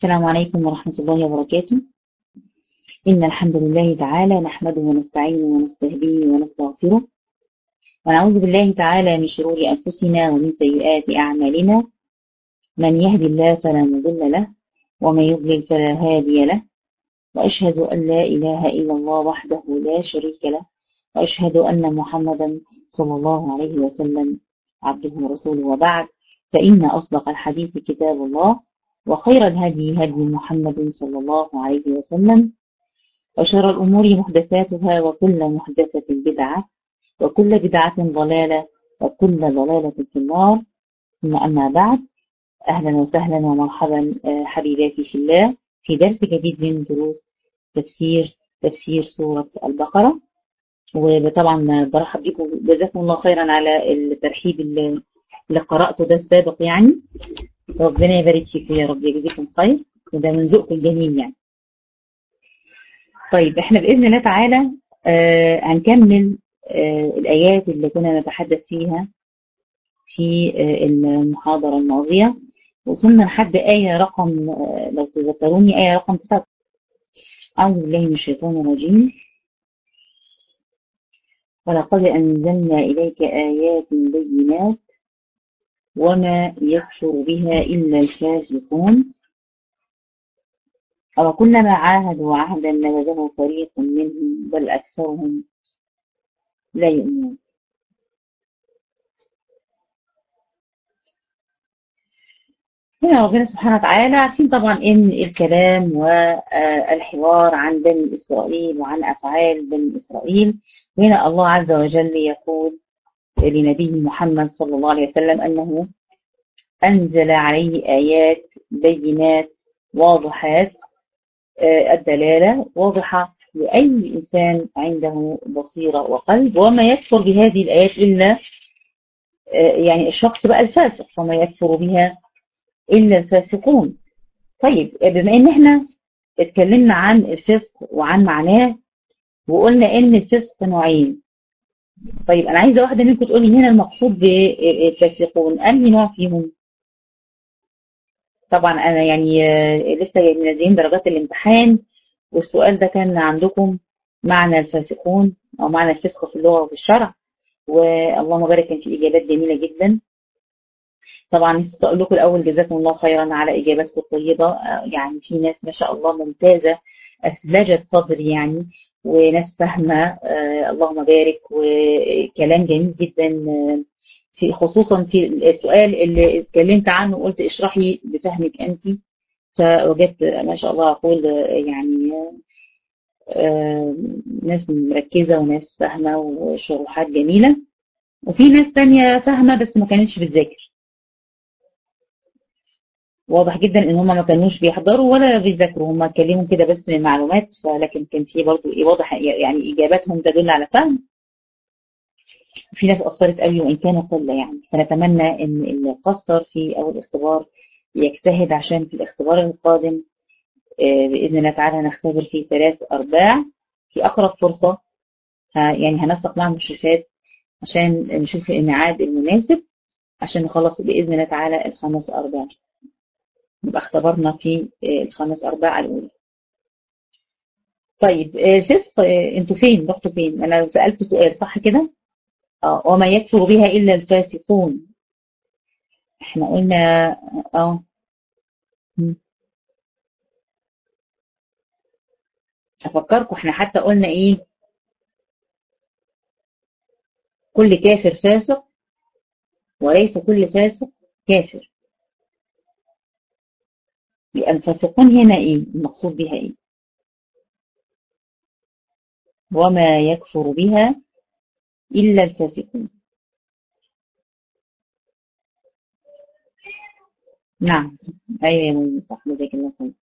السلام عليكم ورحمة الله وبركاته إن الحمد لله تعالى نحمده ونستعينه ونستهديه ونستغفره ونعوذ بالله تعالى من شرور أنفسنا ومن سيئات أعمالنا من يهدي الله فلا مضل له ومن يضلل فلا هادي له وأشهد أن لا إله إلا الله وحده لا شريك له وأشهد أن محمدا صلى الله عليه وسلم عبده ورسوله وبعد فإن أصدق الحديث كتاب الله وخير الهدي هدي محمد صلى الله عليه وسلم وشر الأمور محدثاتها وكل محدثة بدعة وكل بدعة ضلالة وكل ضلالة في النار ثم أما بعد أهلا وسهلا ومرحبا حبيباتي في الله في درس جديد من دروس تفسير تفسير سورة البقرة وطبعا برحب بكم جزاكم الله خيرا على الترحيب اللي, اللي قرأته ده السابق يعني ربنا يبارك فيك يا رب يجزيكم خير وده من ذوقكم الجميل يعني طيب احنا بإذن الله تعالى آه هنكمل آه الآيات اللي كنا نتحدث فيها في آه المحاضرة الماضية وصلنا لحد آية رقم آه لو تذكروني آية رقم 9 أعوذ بالله من الشيطان الرجيم ولقد أنزلنا إليك آيات بينات وما يكفر بها إلا الفاسقون أو كلما عاهدوا عهدا نبذه فريق منهم بل أكثرهم لا يؤمنون هنا ربنا سبحانه وتعالى عارفين طبعا ان الكلام والحوار عن بني اسرائيل وعن افعال بني اسرائيل هنا الله عز وجل يقول لنبيه محمد صلى الله عليه وسلم انه انزل عليه ايات بينات واضحات الدلاله واضحه لاي انسان عنده بصيره وقلب وما يكفر بهذه الايات الا يعني الشخص بقى الفاسق وما يكفر بها إلا الفاسقون طيب بما إن إحنا اتكلمنا عن الفسق وعن معناه وقلنا إن الفسق نوعين طيب أنا عايزة واحدة منكم تقولي هنا المقصود بالفاسقون أنهي نوع فيهم؟ طبعا أنا يعني لسه منزلين درجات الامتحان والسؤال ده كان عندكم معنى الفاسقون أو معنى الفسق في اللغة وفي الشرع واللهم بارك كان في إجابات جميلة جدا طبعا نسيت اقول لكم الاول جزاكم الله خيرا على اجاباتكم الطيبه يعني في ناس ما شاء الله ممتازه اثلجت صدري يعني وناس فاهمه آه اللهم بارك وكلام جميل جدا في خصوصا في السؤال اللي اتكلمت عنه وقلت اشرحي بفهمك انت فوجدت ما شاء الله اقول يعني آه ناس مركزه وناس فاهمه وشروحات جميله وفي ناس تانية فاهمه بس ما كانتش بتذاكر واضح جدا ان هم ما كانوش بيحضروا ولا بيذاكروا هم اتكلموا كده بس من معلومات فلكن كان في برضه ايه واضح يعني اجاباتهم تدل على فهم في ناس قصرت قوي وان كان قله يعني فنتمنى ان اللي قصر في اول اختبار يجتهد عشان في الاختبار القادم باذن الله تعالى هنختبر فيه ثلاث ارباع في اقرب فرصه يعني هنسق مع المشرفات عشان نشوف الميعاد المناسب عشان نخلص باذن الله تعالى الخمس ارباع نبقى اختبرنا في الخمس أرباع الأولى طيب الفسق انتوا فين رحتوا فين انا سألت سؤال صح كده اه وما يكفر بها إلا الفاسقون احنا قلنا اه افكركم احنا حتى قلنا ايه كل كافر فاسق وليس كل فاسق كافر يبقى الفاسقون هنا ايه المقصود بها ايه وما يكفر بها إلا الفاسقون نعم أيوة يا مؤمن صح جزاك الله خير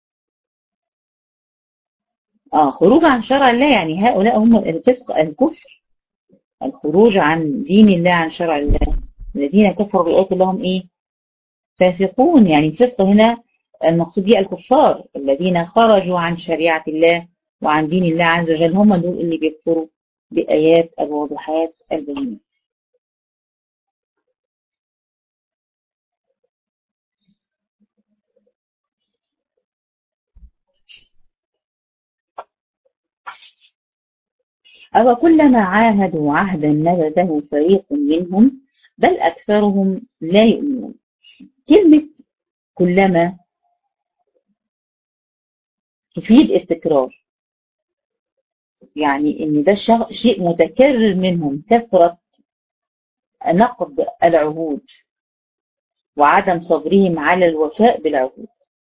اه خروج عن شرع الله يعني هؤلاء هم الفسق الكفر الخروج عن دين الله عن شرع الله الذين كفروا بآيات الله هم ايه فاسقون يعني الفسق هنا المقصود به الكفار الذين خرجوا عن شريعة الله وعن دين الله عز وجل هم دول اللي بيكفروا بآيات الواضحات البينات أو كلما عاهدوا عهدا نبذه فريق منهم بل أكثرهم لا يؤمنون كلمة كلما تفيد التكرار يعني ان ده شيء متكرر منهم كثرة نقض العهود وعدم صبرهم على الوفاء بالعهود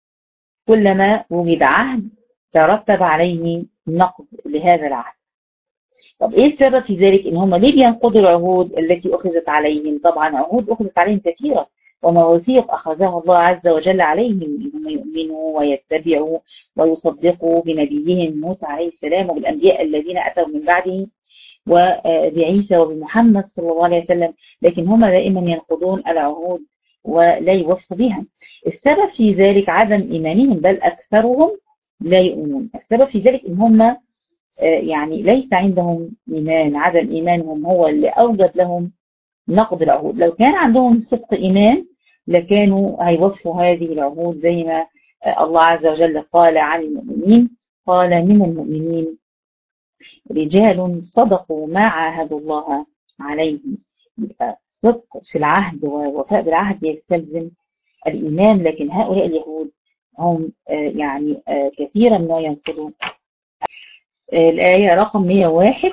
كلما وجد عهد ترتب عليه نقض لهذا العهد طب ايه السبب في ذلك ان هم ليه بينقضوا العهود التي اخذت عليهم طبعا عهود اخذت عليهم كثيره ومواثيق أخذها الله عز وجل عليهم هم يؤمنوا ويتبعوا ويصدقوا بنبيهم موسى عليه السلام وبالأنبياء الذين أتوا من بعده وبعيسى وبمحمد صلى الله عليه وسلم لكن هم دائما ينقضون العهود ولا يوفوا بها السبب في ذلك عدم إيمانهم بل أكثرهم لا يؤمنون السبب في ذلك إن هم يعني ليس عندهم إيمان عدم إيمانهم هو اللي أوجد لهم نقض العهود لو كان عندهم صدق إيمان لكانوا هيوفوا هذه العهود زي ما الله عز وجل قال عن المؤمنين قال من المؤمنين رجال صدقوا ما عاهدوا الله عليه يبقى صدق في العهد ووفاء بالعهد يستلزم الإيمان لكن هؤلاء اليهود هم يعني كثيرا ما ينقضون الآية رقم 101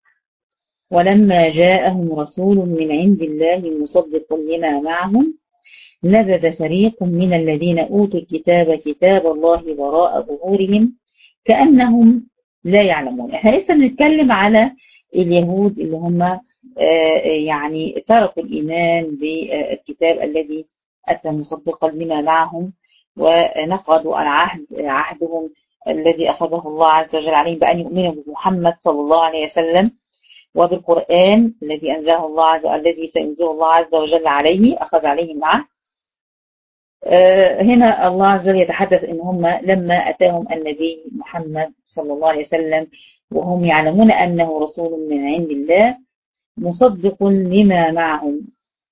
ولما جاءهم رسول من عند الله مصدق لما معهم نبذ فريق من الذين أوتوا الكتاب كتاب الله وراء ظهورهم كأنهم لا يعلمون احنا لسه بنتكلم على اليهود اللي هم يعني تركوا الإيمان بالكتاب الذي أتى مصدقا لما معهم ونقضوا العهد عهدهم الذي أخذه الله عز وجل عليهم بأن يؤمنوا بمحمد صلى الله عليه وسلم وبالقرآن الذي أنزله الله عز وجل الذي سينزله الله عز وجل عليه أخذ عليهم معه آه هنا الله عز وجل يتحدث ان هم لما اتاهم النبي محمد صلى الله عليه وسلم وهم يعلمون انه رسول من عند الله مصدق لما معهم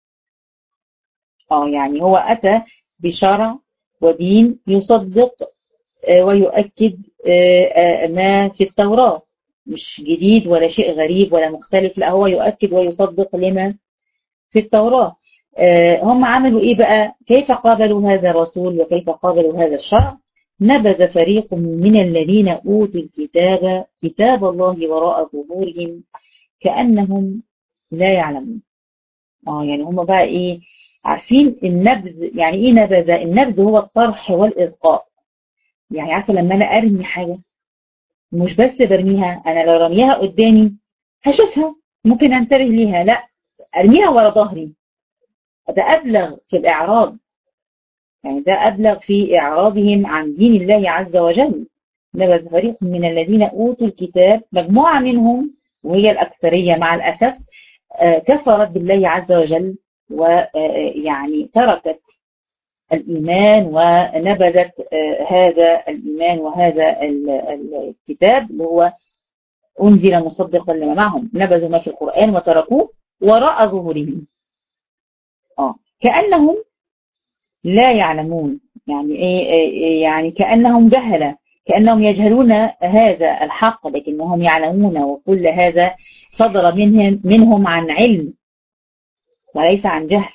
اه يعني هو اتى بشرع ودين يصدق آه ويؤكد آه ما في التوراه مش جديد ولا شيء غريب ولا مختلف لا هو يؤكد ويصدق لما في التوراه هم عملوا ايه بقى كيف قابلوا هذا الرسول وكيف قابلوا هذا الشرع نبذ فريق من الذين اوتوا الكتاب كتاب الله وراء ظهورهم كانهم لا يعلمون اه يعني هم بقى ايه عارفين النبذ يعني ايه نبذ النبذ هو الطرح والالقاء يعني عارفه لما انا ارمي حاجه مش بس برميها انا لو رميها قدامي هشوفها ممكن انتبه ليها لا ارميها ورا ظهري ده أبلغ في الإعراض يعني ده أبلغ في إعراضهم عن دين الله عز وجل نبذ فريق من الذين أوتوا الكتاب مجموعة منهم وهي الأكثرية مع الأسف كفرت بالله عز وجل ويعني تركت الإيمان ونبذت هذا الإيمان وهذا الكتاب اللي هو أنزل مصدقا لما معهم نبذوا ما في القرآن وتركوه وراء ظهورهم اه كأنهم لا يعلمون يعني ايه يعني كأنهم جهلة كأنهم يجهلون هذا الحق لكنهم يعلمون وكل هذا صدر منهم منهم عن علم وليس عن جهل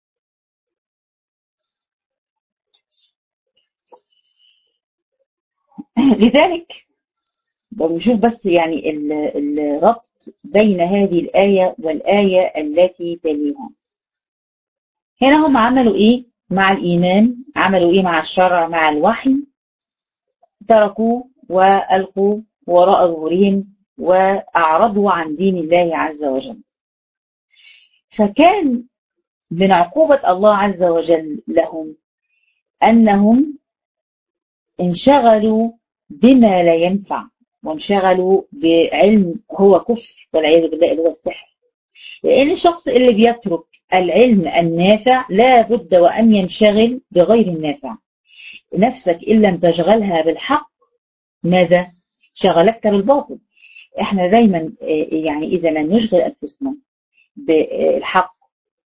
لذلك بنشوف بس يعني الربط بين هذه الآية والآية التي تليها هنا هم عملوا ايه مع الايمان عملوا ايه مع الشرع مع الوحي تركوه والقوا وراء ظهورهم واعرضوا عن دين الله عز وجل فكان من عقوبة الله عز وجل لهم انهم انشغلوا بما لا ينفع وانشغلوا بعلم هو كفر والعياذ بالله اللي هو السحر لان الشخص اللي بيترك العلم النافع لا بد وأن ينشغل بغير النافع نفسك إن لم تشغلها بالحق ماذا؟ شغلتك بالباطل احنا دايما يعني إذا لم نشغل أنفسنا بالحق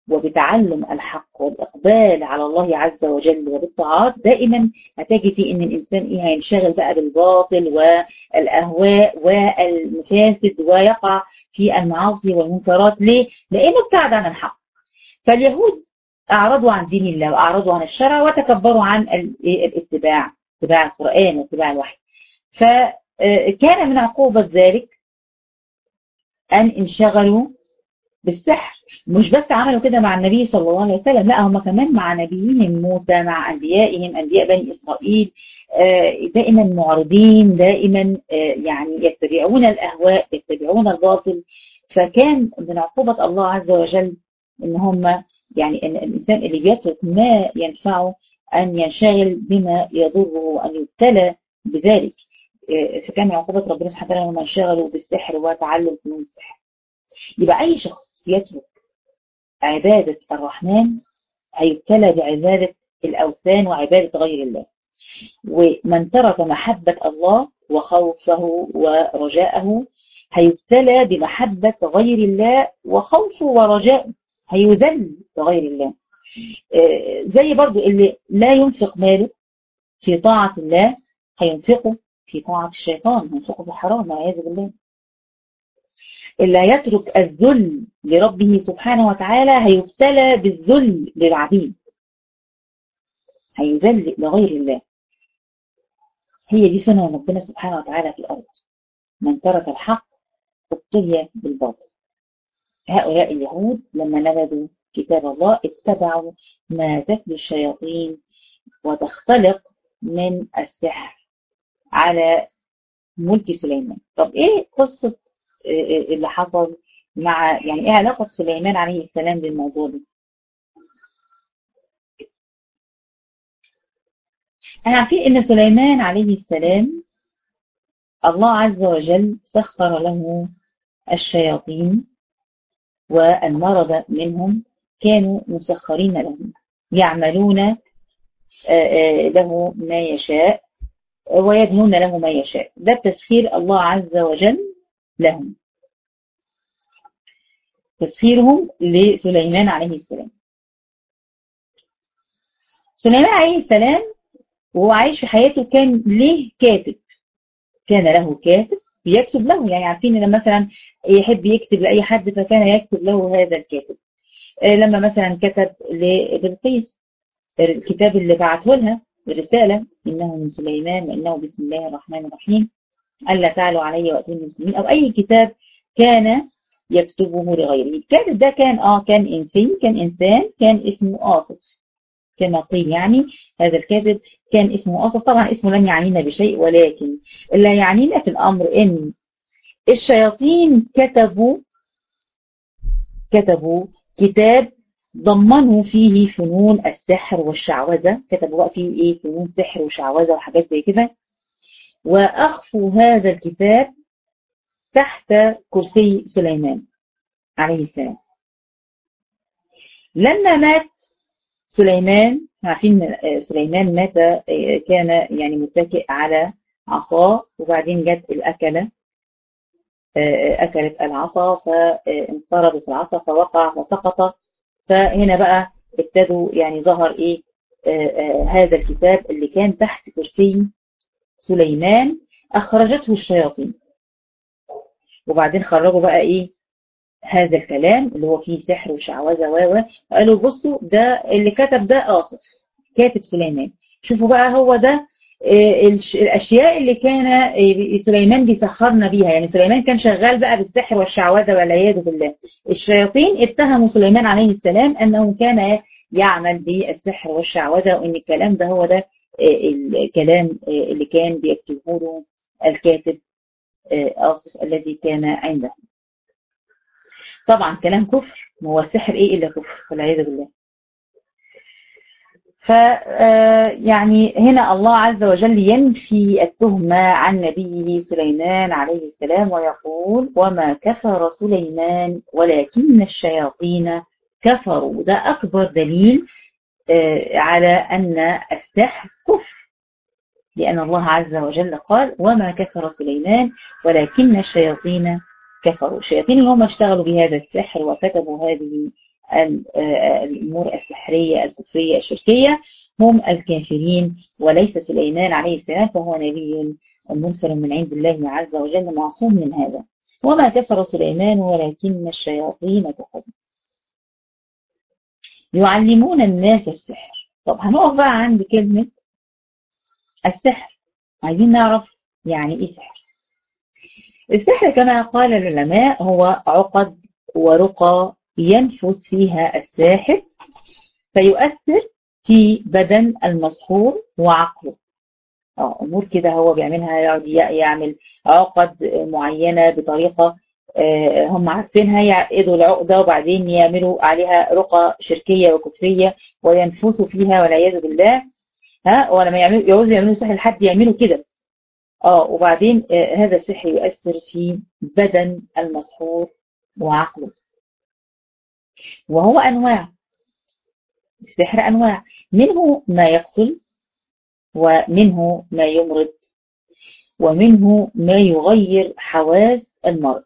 وبتعلم الحق والإقبال على الله عز وجل وبالطاعات دائما هتجدي إن الإنسان إيه هينشغل بقى بالباطل والأهواء والمفاسد ويقع في المعاصي والمنكرات ليه؟ لأنه ابتعد عن الحق فاليهود أعرضوا عن دين الله وأعرضوا عن الشرع وتكبروا عن الاتباع اتباع القرآن واتباع الوحي فكان من عقوبة ذلك أن انشغلوا بالسحر مش بس عملوا كده مع النبي صلى الله عليه وسلم لا هم كمان مع نبيهم موسى مع أنبيائهم أنبياء بني إسرائيل دائما معرضين دائما يعني يتبعون الأهواء يتبعون الباطل فكان من عقوبة الله عز وجل إن هم يعني إن الإنسان اللي بيترك ما ينفعه أن ينشغل بما يضره وأن يبتلى بذلك فكان عقوبة ربنا سبحانه وتعالى لما انشغلوا بالسحر وتعلم فنون السحر يبقى أي شخص يترك عبادة الرحمن هيبتلى بعبادة الأوثان وعبادة غير الله ومن ترك محبة الله وخوفه ورجاءه هيبتلى بمحبة غير الله وخوفه ورجاءه هيذل بغير الله زي برضو اللي لا ينفق ماله في طاعة الله هينفقه في طاعة الشيطان هينفقه في حرام والعياذ بالله اللي يترك الذل لربه سبحانه وتعالى هيبتلى بالذل للعبيد هيذل لغير الله هي دي سنة ربنا سبحانه وتعالى في الأرض من ترك الحق ابتلي بالباطل هؤلاء اليهود لما نبذوا كتاب الله اتبعوا ما تتلو الشياطين وتختلق من السحر على ملك سليمان طب ايه قصة اللي حصل مع يعني ايه علاقة سليمان عليه السلام بالموضوع ده احنا عارفين ان سليمان عليه السلام الله عز وجل سخر له الشياطين والمرض منهم كانوا مسخرين لهم يعملون له ما يشاء ويبنون له ما يشاء ده تسخير الله عز وجل لهم تسخيرهم لسليمان عليه السلام سليمان عليه السلام وهو عايش في حياته كان ليه كاتب كان له كاتب بيكتب له يعني عارفين ان مثلا يحب يكتب لاي حد فكان يكتب له هذا الكاتب لما مثلا كتب لبلقيس الكتاب اللي بعته لها الرساله انه من سليمان وانه بسم الله الرحمن الرحيم الا تعلوا علي واتوني مسلمين او اي كتاب كان يكتبه لغيره الكاتب ده كان اه كان انسي كان انسان كان اسمه آصف كما قيل يعني هذا الكاتب كان اسمه آصف طبعا اسمه لم يعنينا بشيء ولكن اللي يعنينا في الأمر إن الشياطين كتبوا كتبوا كتاب ضمنوا فيه فنون السحر والشعوذة كتبوا بقى فيه إيه فنون سحر وشعوذة وحاجات زي كده وأخفوا هذا الكتاب تحت كرسي سليمان عليه السلام لما مات سليمان عارفين سليمان مات كان يعني متكئ على عصاه وبعدين جت الأكلة أكلت العصا فانقرضت العصا فوقع وسقط فهنا بقى ابتدوا يعني ظهر إيه هذا الكتاب اللي كان تحت كرسي سليمان أخرجته الشياطين وبعدين خرجوا بقى إيه هذا الكلام اللي هو فيه سحر وشعوذه و قالوا بصوا ده اللي كتب ده آصف كاتب سليمان شوفوا بقى هو ده الاشياء اللي كان سليمان بيسخرنا بيها يعني سليمان كان شغال بقى بالسحر والشعوذه والعياذ بالله الشياطين اتهموا سليمان عليه السلام انه كان يعمل بالسحر والشعوذه وان الكلام ده هو ده الكلام اللي كان بيكتبه له الكاتب آصف الذي كان عنده طبعا كلام كفر ما هو السحر ايه الا كفر والعياذ بالله ف يعني هنا الله عز وجل ينفي التهمة عن نبيه سليمان عليه السلام ويقول وما كفر سليمان ولكن الشياطين كفروا ده أكبر دليل على أن السحر كفر لأن الله عز وجل قال وما كفر سليمان ولكن الشياطين كفروا الشياطين اللي هم اشتغلوا بهذا السحر وكتبوا هذه الأمور السحرية الكفرية الشركية هم الكافرين وليس سليمان عليه السلام فهو نبي مرسل من عند الله عز وجل معصوم من هذا وما كفر سليمان ولكن الشياطين كفروا يعلمون الناس السحر طب هنقف بقى عند كلمة السحر عايزين نعرف يعني ايه سحر السحر كما قال العلماء هو عقد ورقى ينفث فيها الساحر فيؤثر في بدن المسحور وعقله اه امور كده هو بيعملها يقعد يعمل عقد معينه بطريقه هم عارفينها يعقدوا العقده وبعدين يعملوا عليها رقى شركيه وكفريه وينفثوا فيها والعياذ بالله ها ولما يعملوا يعوزوا يعملوا سحر لحد يعملوا كده اه وبعدين آه هذا السحر يؤثر في بدن المسحور وعقله وهو انواع السحر انواع منه ما يقتل ومنه ما يمرض ومنه ما يغير حواس المرض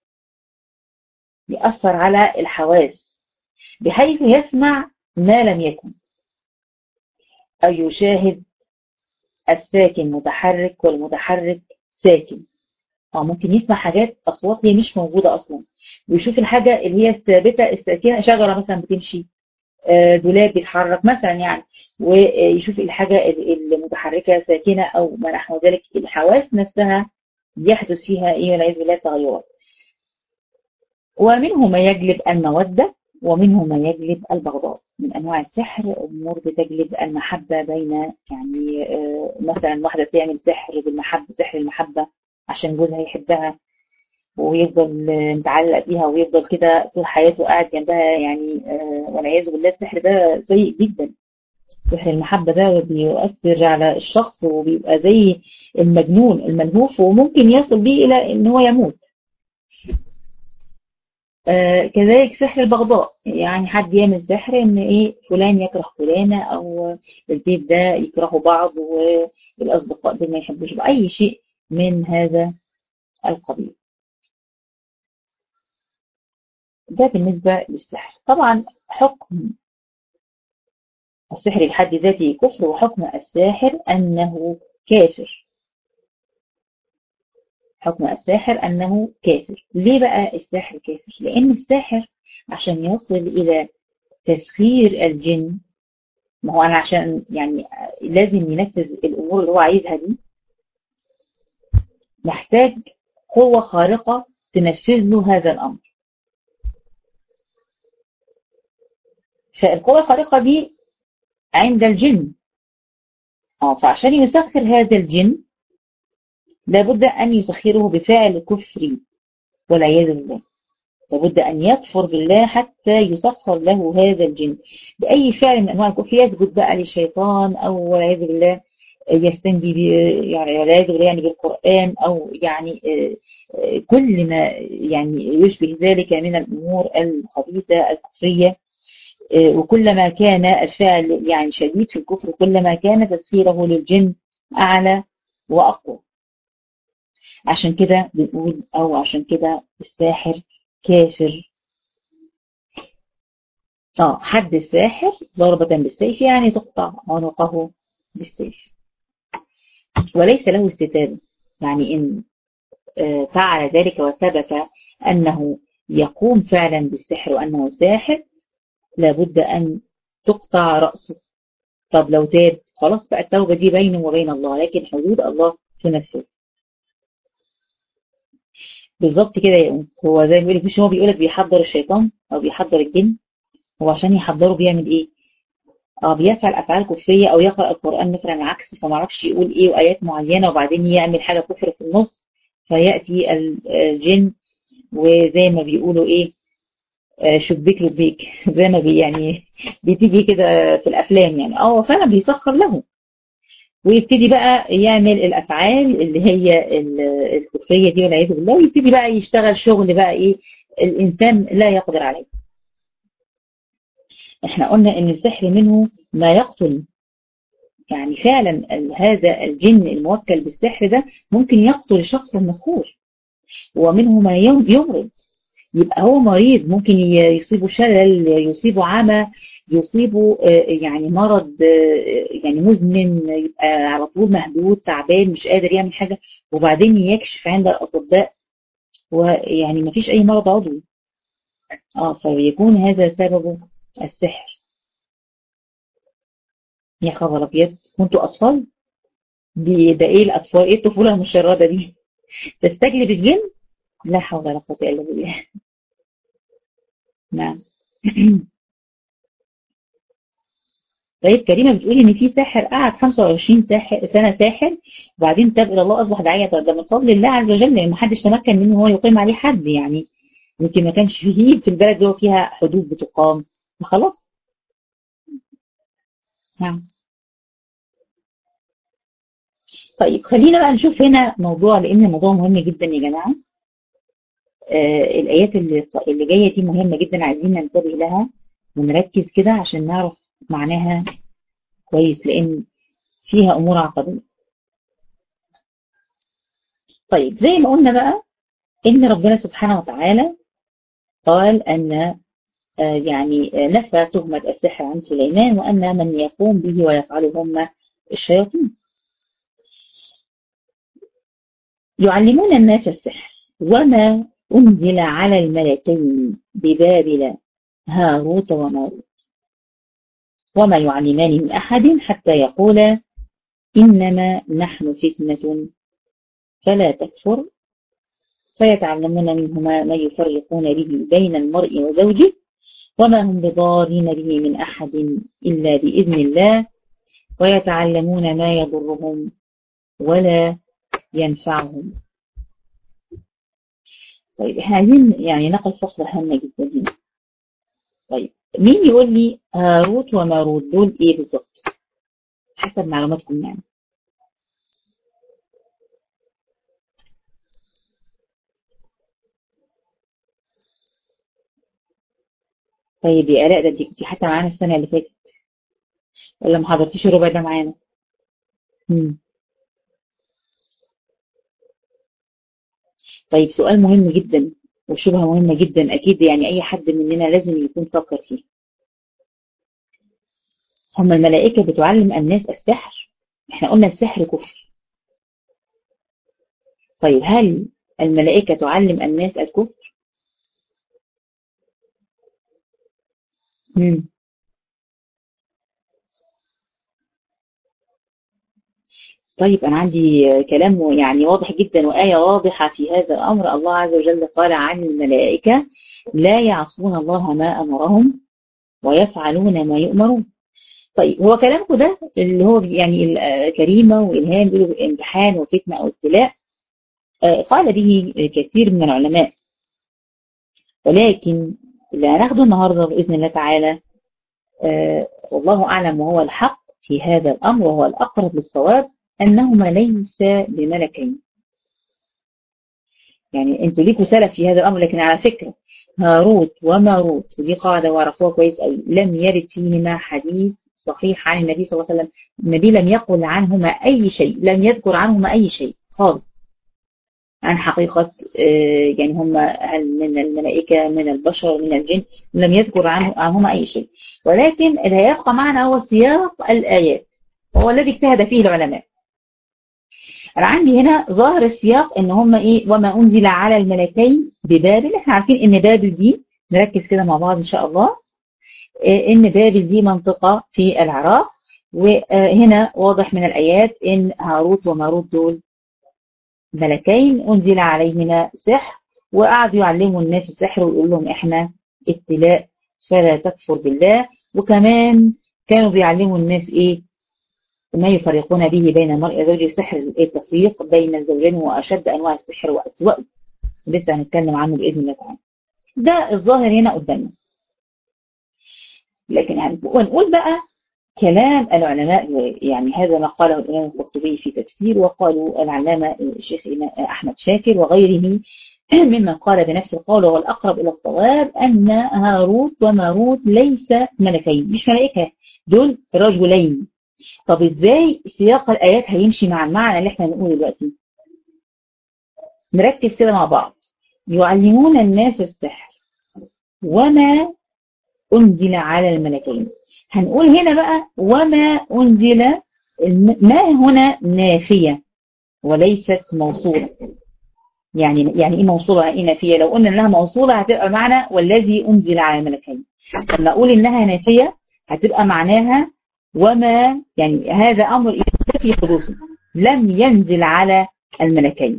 يأثر على الحواس بحيث يسمع ما لم يكن أو يشاهد الساكن متحرك والمتحرك ساكن أو ممكن يسمع حاجات أصوات هي مش موجودة أصلا ويشوف الحاجة اللي هي الثابتة الساكنة شجرة مثلا بتمشي دولاب بيتحرك مثلا يعني ويشوف الحاجة المتحركة ساكنة أو ما نحو ذلك الحواس نفسها يحدث فيها إيه والعياذ بالله تغيرات ومنه ما يجلب المودة ومنه ما يجلب البغضاء من أنواع السحر أمور بتجلب المحبة بين يعني مثلا واحدة تعمل سحر بالمحبة سحر المحبة عشان جوزها يحبها ويفضل متعلق بيها ويفضل كده طول حياته قاعد جنبها يعني والعياذ بالله السحر ده سيء جدا سحر المحبة ده بيؤثر على الشخص وبيبقى زي المجنون الملهوف وممكن يصل بيه إلى إن هو يموت آه كذلك سحر البغضاء يعني حد يعمل سحر ان ايه فلان يكره فلانة او البيت ده يكرهوا بعض والاصدقاء دول ما يحبوش باي شيء من هذا القبيل ده بالنسبة للسحر طبعا حكم السحر بحد ذاته كفر وحكم الساحر أنه كافر حكم الساحر أنه كافر ليه بقى الساحر كافر لأن الساحر عشان يصل إلى تسخير الجن ما هو أنا عشان يعني لازم ينفذ الأمور اللي هو عايزها دي محتاج قوة خارقة تنفذ له هذا الأمر فالقوة الخارقة دي عند الجن اه فعشان يسخر هذا الجن لابد أن يسخره بفعل كفري والعياذ بالله لابد أن يكفر بالله حتى يسخر له هذا الجن بأي فعل من أنواع الكفر يسجد بقى للشيطان أو والعياذ بالله يستنجي يعني والعياذ بالله يعني بالقرآن أو يعني كل ما يعني يشبه ذلك من الأمور الخبيثة الكفرية وكلما كان الفعل يعني شديد في الكفر كلما كان تسخيره للجن أعلى وأقوى عشان كده بنقول أو عشان كده الساحر كافر اه حد الساحر ضربة بالسيف يعني تقطع عنقه بالسيف وليس له استتابة يعني إن آه فعل ذلك وثبت أنه يقوم فعلا بالسحر وأنه ساحر لابد أن تقطع رأسه طب لو تاب خلاص بقى التوبة دي بينه وبين الله لكن حدود الله تنفذ بالظبط كده هو زي ما بيقول مش هو بيقول لك بيحضر الشيطان او بيحضر الجن هو عشان يحضره بيعمل ايه؟ اه بيفعل افعال كفريه او يقرا القران مثلا عكس فما اعرفش يقول ايه وايات معينه وبعدين يعمل حاجه كفر في النص فياتي الجن وزي ما بيقولوا ايه آه شبيك لبيك زي ما بي يعني بتيجي كده في الافلام يعني اه فعلا بيسخر له ويبتدي بقى يعمل الافعال اللي هي الكفريه دي والعياذ بالله ويبتدي بقى يشتغل شغل بقى ايه الانسان لا يقدر عليه احنا قلنا ان السحر منه ما يقتل يعني فعلا هذا الجن الموكل بالسحر ده ممكن يقتل الشخص المسحور ومنه ما يمرض يبقى هو مريض ممكن يصيبه شلل يصيبه عمى يصيبه يعني مرض يعني مزمن يبقى على طول مهدود تعبان مش قادر يعمل حاجة وبعدين يكشف عند الأطباء ويعني ما فيش أي مرض عضوي اه فيكون هذا سببه السحر يا خبر أبيض كنتوا أطفال دي ده إيه الأطفال إيه الطفولة المشردة دي تستجلب الجن لا حول ولا قوة إلا بالله نعم طيب كريمة بتقولي إن في ساحر قعد 25 ساحر سنة ساحر وبعدين تاب إلى الله أصبح داعية طيب ده من فضل الله عز وجل لأن ما حدش تمكن منه هو يقيم عليه حد يعني يمكن ما كانش فيه في البلد اللي هو فيها حدود بتقام فخلاص نعم طيب خلينا بقى نشوف هنا موضوع لأن الموضوع مهم جدا يا جماعة آه الآيات اللي, اللي جاية دي مهمة جدا عايزين ننتبه لها ونركز كده عشان نعرف معناها كويس لأن فيها أمور عقدية طيب زي ما قلنا بقى إن ربنا سبحانه وتعالى قال أن آه يعني نفى تهمة السحر عن سليمان وأن من يقوم به ويفعله هم الشياطين يعلمون الناس السحر وما أنزل على الملكين ببابل هاروت وماروت وما يعلمان من أحد حتى يقولا إنما نحن فتنة فلا تكفر فيتعلمون منهما ما يفرقون به بين المرء وزوجه وما هم بضارين به من أحد إلا بإذن الله ويتعلمون ما يضرهم ولا ينفعهم طيب احنا عايزين يعني نقل فقرة هامة جدا هنا طيب مين يقول لي هاروت وماروت دول ايه بالظبط حسب معلوماتكم يعني طيب يا آلاء ده انت كنتي حتى معانا السنة اللي فاتت ولا ما حضرتيش الربع ده معانا؟ مم. طيب سؤال مهم جدا وشبهة مهمة جدا أكيد يعني أي حد مننا لازم يكون فكر فيه هم الملائكة بتعلم الناس السحر احنا قلنا السحر كفر طيب هل الملائكة تعلم الناس الكفر مم. طيب أنا عندي كلام يعني واضح جدا وآية واضحة في هذا الأمر الله عز وجل قال عن الملائكة لا يعصون الله ما أمرهم ويفعلون ما يؤمرون طيب هو كلامكم ده اللي هو يعني كريمة وإلهام بيقولوا امتحان وفتنة أو ابتلاء قال به كثير من العلماء ولكن اللي هناخده النهاردة بإذن الله تعالى والله أعلم وهو الحق في هذا الأمر وهو الأقرب للصواب أنهما ليس بملكين يعني انتوا ليكوا سلف في هذا الأمر لكن على فكرة هاروت وماروت ودي قاعدة وعرفوها كويس قوي لم يرد فيهما حديث صحيح عن النبي صلى الله عليه وسلم النبي لم يقل عنهما أي شيء لم يذكر عنهما أي شيء خالص عن حقيقة يعني هم هل من الملائكة من البشر من الجن لم يذكر عنه عنهما أي شيء ولكن اللي هيبقى معنا هو سياق الآيات هو الذي اجتهد فيه العلماء انا عندي هنا ظاهر السياق ان هم ايه وما انزل على الملكين ببابل احنا عارفين ان بابل دي نركز كده مع بعض ان شاء الله إيه ان بابل دي منطقه في العراق وهنا واضح من الايات ان هاروت وماروت دول ملكين انزل عليهما سحر وقعدوا يعلموا الناس السحر ويقول لهم احنا ابتلاء فلا تكفر بالله وكمان كانوا بيعلموا الناس ايه ما يفرقون به بين المرء وزوجه السحر التفريق بين الزوجين واشد انواع السحر واسوأه لسه هنتكلم عنه باذن الله تعالى ده الظاهر هنا قدامنا لكن ونقول بقى كلام العلماء يعني هذا ما قاله الامام القرطبي في تفسير وقالوا العلامه الشيخ احمد شاكر وغيره ممن قال بنفس القول وهو الاقرب الى الصواب ان هاروت وماروت ليس ملكين مش ملائكه دول رجلين طب ازاي سياق الايات هيمشي مع المعنى اللي احنا بنقوله دلوقتي نركز كده مع بعض يعلمون الناس السحر وما أنزل على الملكين هنقول هنا بقى وما أنزل ما هنا نافية وليست موصولة يعني يعني ايه موصولة ايه نافية لو قلنا انها موصولة هتبقى معنى والذي انزل على الملكين لما اقول انها نافية هتبقى معناها وما يعني هذا امر في حدوثه لم ينزل على الملكين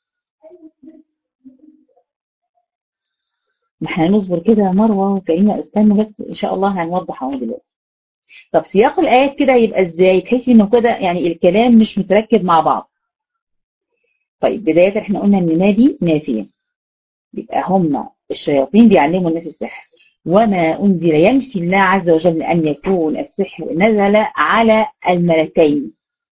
ما احنا نصبر كده يا مروه وكريمه استنى بس ان شاء الله هنوضح اهو دلوقتي طب سياق الايات كده يبقى ازاي تحسي انه كده يعني الكلام مش متركب مع بعض طيب بدايه احنا قلنا ان نادي نافيه يبقى هم الشياطين بيعلموا الناس السحر وما انزل ينفي الله عز وجل ان يكون السحر نزل على الملكين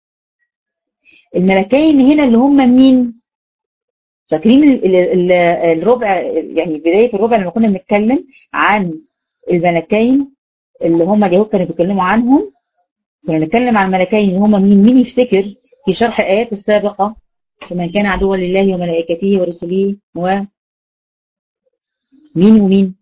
الملكين هنا اللي هم مين فاكرين الربع يعني بدايه الربع لما كنا بنتكلم عن الملكين اللي هم اليهود كانوا بيتكلموا عنهم كنا بنتكلم عن الملكين اللي هم مين مين يفتكر في شرح الايات السابقه فمن كان عدوا لله وملائكته ورسله و مين ومين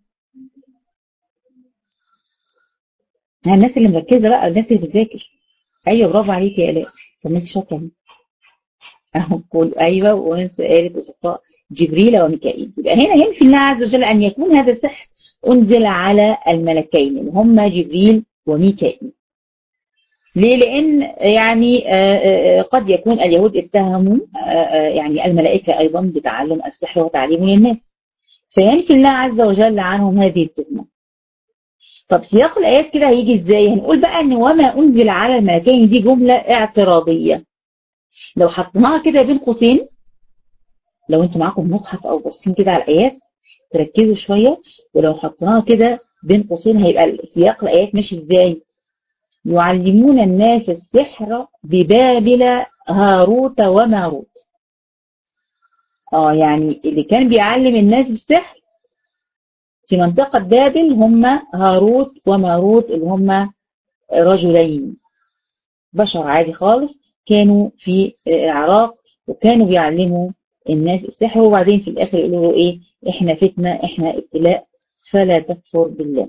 الناس اللي مركزه بقى الناس اللي بتذاكر ايوه برافو عليك يا الاء طب ما انت شاطره اهو قول ايوه وانس قالت اصدقاء جبريل وميكائيل يبقى هنا ينفي الله عز وجل ان يكون هذا السحر انزل على الملكين اللي هم جبريل وميكائيل ليه؟ لأن يعني قد يكون اليهود اتهموا يعني الملائكة أيضا بتعلم السحر وتعليمه للناس فينفي الله عز وجل عنهم هذه التهمة طب سياق الآيات كده هيجي ازاي؟ هنقول بقى ان وما أنزل على الملكين دي جملة اعتراضية لو حطيناها كده بين قوسين لو انتوا معاكم مصحف او باصين كده على الايات تركزوا شويه ولو حطيناها كده بين قوسين هيبقى سياق الايات ماشي ازاي يعلمون الناس السحر ببابل هاروت وماروت اه يعني اللي كان بيعلم الناس السحر في منطقة بابل هم هاروت وماروت اللي هم رجلين بشر عادي خالص كانوا في العراق وكانوا بيعلموا الناس السحر وبعدين في الاخر يقولوا له ايه احنا فتنه احنا ابتلاء فلا تكفر بالله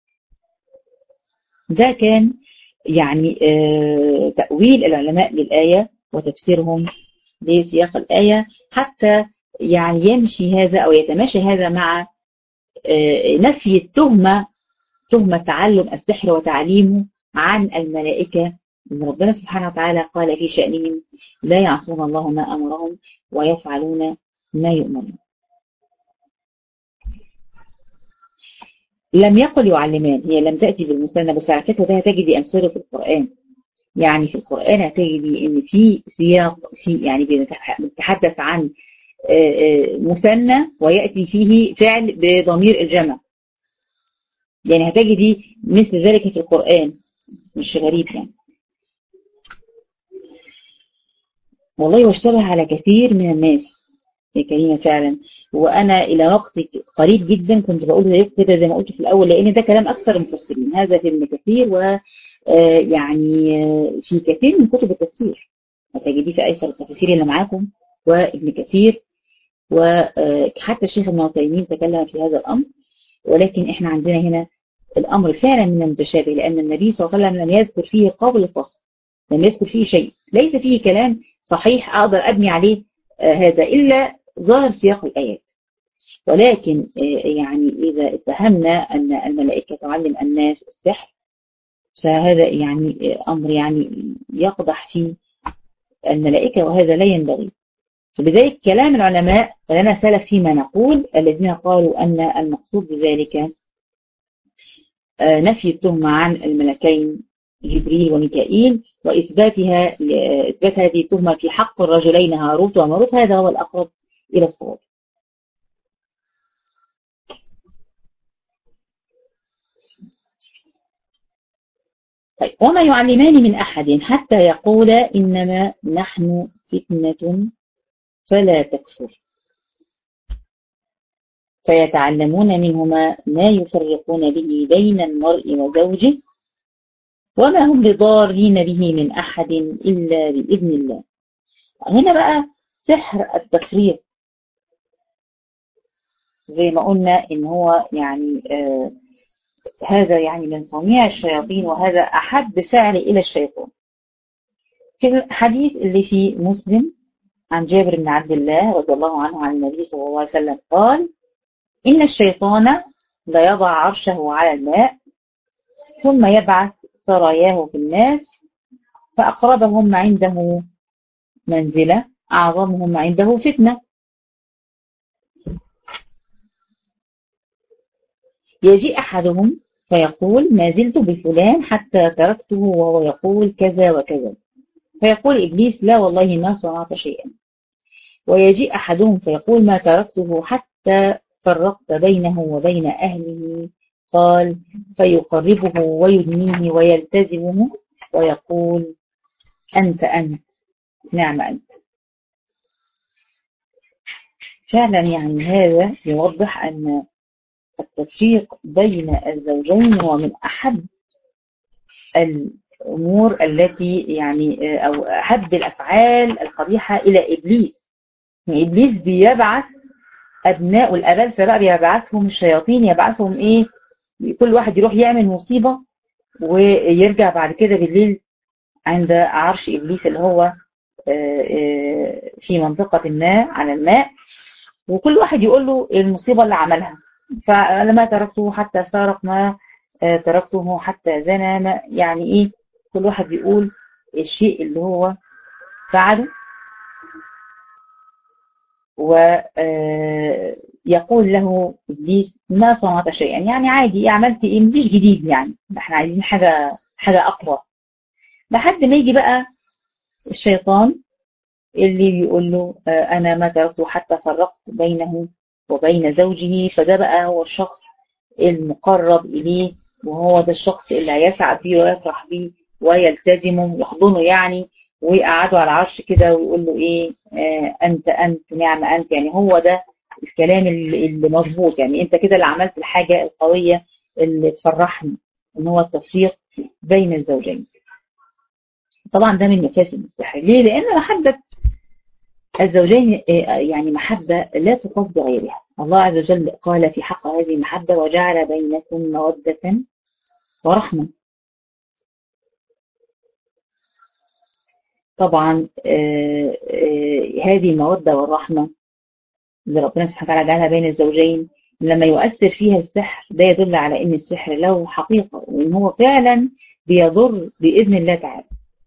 ده كان يعني آه تأويل العلماء للآية وتفسيرهم لسياق الآية حتى يعني يمشي هذا أو يتماشى هذا مع آه نفي التهمة تهمة تعلم السحر وتعليمه عن الملائكة إن ربنا سبحانه وتعالى قال في شأنهم لا يعصون الله ما أمرهم ويفعلون ما يؤمرون لم يقل يعلمان هي لم تأتي بالمثنى بس على فكرة ده هتجدي أمثله في القرآن يعني في القرآن هتجدي إن في سياق في يعني بنتحدث عن مثنى ويأتي فيه فعل بضمير الجمع يعني هتجدي مثل ذلك في القرآن مش غريب يعني والله واشتبه على كثير من الناس يا كريمه فعلا وانا الى وقت قريب جدا كنت بقول زيك كده زي ما قلت في الاول لان ده كلام اكثر المفسرين هذا في ابن كثير و يعني في كثير من كتب التفسير هتجديه في ايسر التفاسير اللي معاكم وابن كثير وحتى الشيخ ابن عثيمين تكلم في هذا الامر ولكن احنا عندنا هنا الامر فعلا من المتشابه لان النبي صلى الله عليه وسلم لم يذكر فيه قبل الفصل لم يذكر فيه شيء ليس فيه كلام صحيح اقدر ابني عليه آه هذا الا ظاهر سياق الايات ولكن آه يعني اذا اتهمنا ان الملائكه تعلم الناس السحر فهذا يعني آه امر يعني يقضح في الملائكه وهذا لا ينبغي فلذلك كلام العلماء ولنا سلف فيما نقول الذين قالوا ان المقصود بذلك نفي التهمه عن الملكين جبريل وميكائيل وإثباتها إثبات هذه التهمة في حق الرجلين هاروت وماروت هذا هو الأقرب إلى الصواب طيب وما يعلمان من أحد حتى يقولا إنما نحن فتنة فلا تكفر فيتعلمون منهما ما يفرقون به بين المرء وزوجه وما هم بضارين به من أحد إلا بإذن الله هنا بقى سحر التفريق زي ما قلنا ان هو يعني آه هذا يعني من صنيع الشياطين وهذا احب فعل الى الشيطان في الحديث اللي في مسلم عن جابر بن عبد الله رضي الله عنه عن النبي صلى الله عليه وسلم قال إن الشيطان ليضع عرشه على الماء ثم يبعث سراياه في الناس فأقربهم عنده منزلة أعظمهم عنده فتنة يجيء أحدهم فيقول ما زلت بفلان حتى تركته وهو يقول كذا وكذا فيقول إبليس لا والله ما صنعت شيئا ويجيء أحدهم فيقول ما تركته حتى فرقت بينه وبين أهله قال فيقربه ويدنيه ويلتزمه ويقول أنت أنت نعم أنت فعلا يعني هذا يوضح أن التفريق بين الزوجين هو من أحب الأمور التي يعني أو أحب الأفعال القبيحة إلى إبليس إبليس بيبعث أبناء الأبلسة بقى بيبعثهم الشياطين يبعثهم إيه كل واحد يروح يعمل مصيبة ويرجع بعد كده بالليل عند عرش إبليس اللي هو في منطقة ما على الماء وكل واحد يقول له المصيبة اللي عملها فلما تركته حتى سارق ما تركته حتى زنى ما يعني ايه كل واحد بيقول الشيء اللي هو فعله ويقول له ابليس ما صنعت شيئا يعني عادي عملت ايه مفيش جديد يعني احنا عايزين حاجه حاجه اقوى لحد ما يجي بقى الشيطان اللي بيقول له انا ما تركته حتى فرقت بينه وبين زوجه فده بقى هو الشخص المقرب إليه وهو ده الشخص اللي هيسعد بيه ويفرح بيه ويلتزمه يحضنه يعني ويقعدوا على العرش كده ويقول له ايه آه انت انت نعم انت يعني هو ده الكلام اللي مظبوط يعني انت كده اللي عملت الحاجه القويه اللي تفرحني ان هو التفريق بين الزوجين طبعا ده من مفاسد السحر ليه لان محبه الزوجين يعني محبة لا تقاس بغيرها الله عز وجل قال في حق هذه المحبة وجعل بينكم مودة ورحمة طبعا آآ آآ هذه المودة والرحمة اللي ربنا سبحانه وتعالى جعلها بين الزوجين لما يؤثر فيها السحر ده يدل على ان السحر له حقيقة وان هو فعلا بيضر بإذن الله تعالى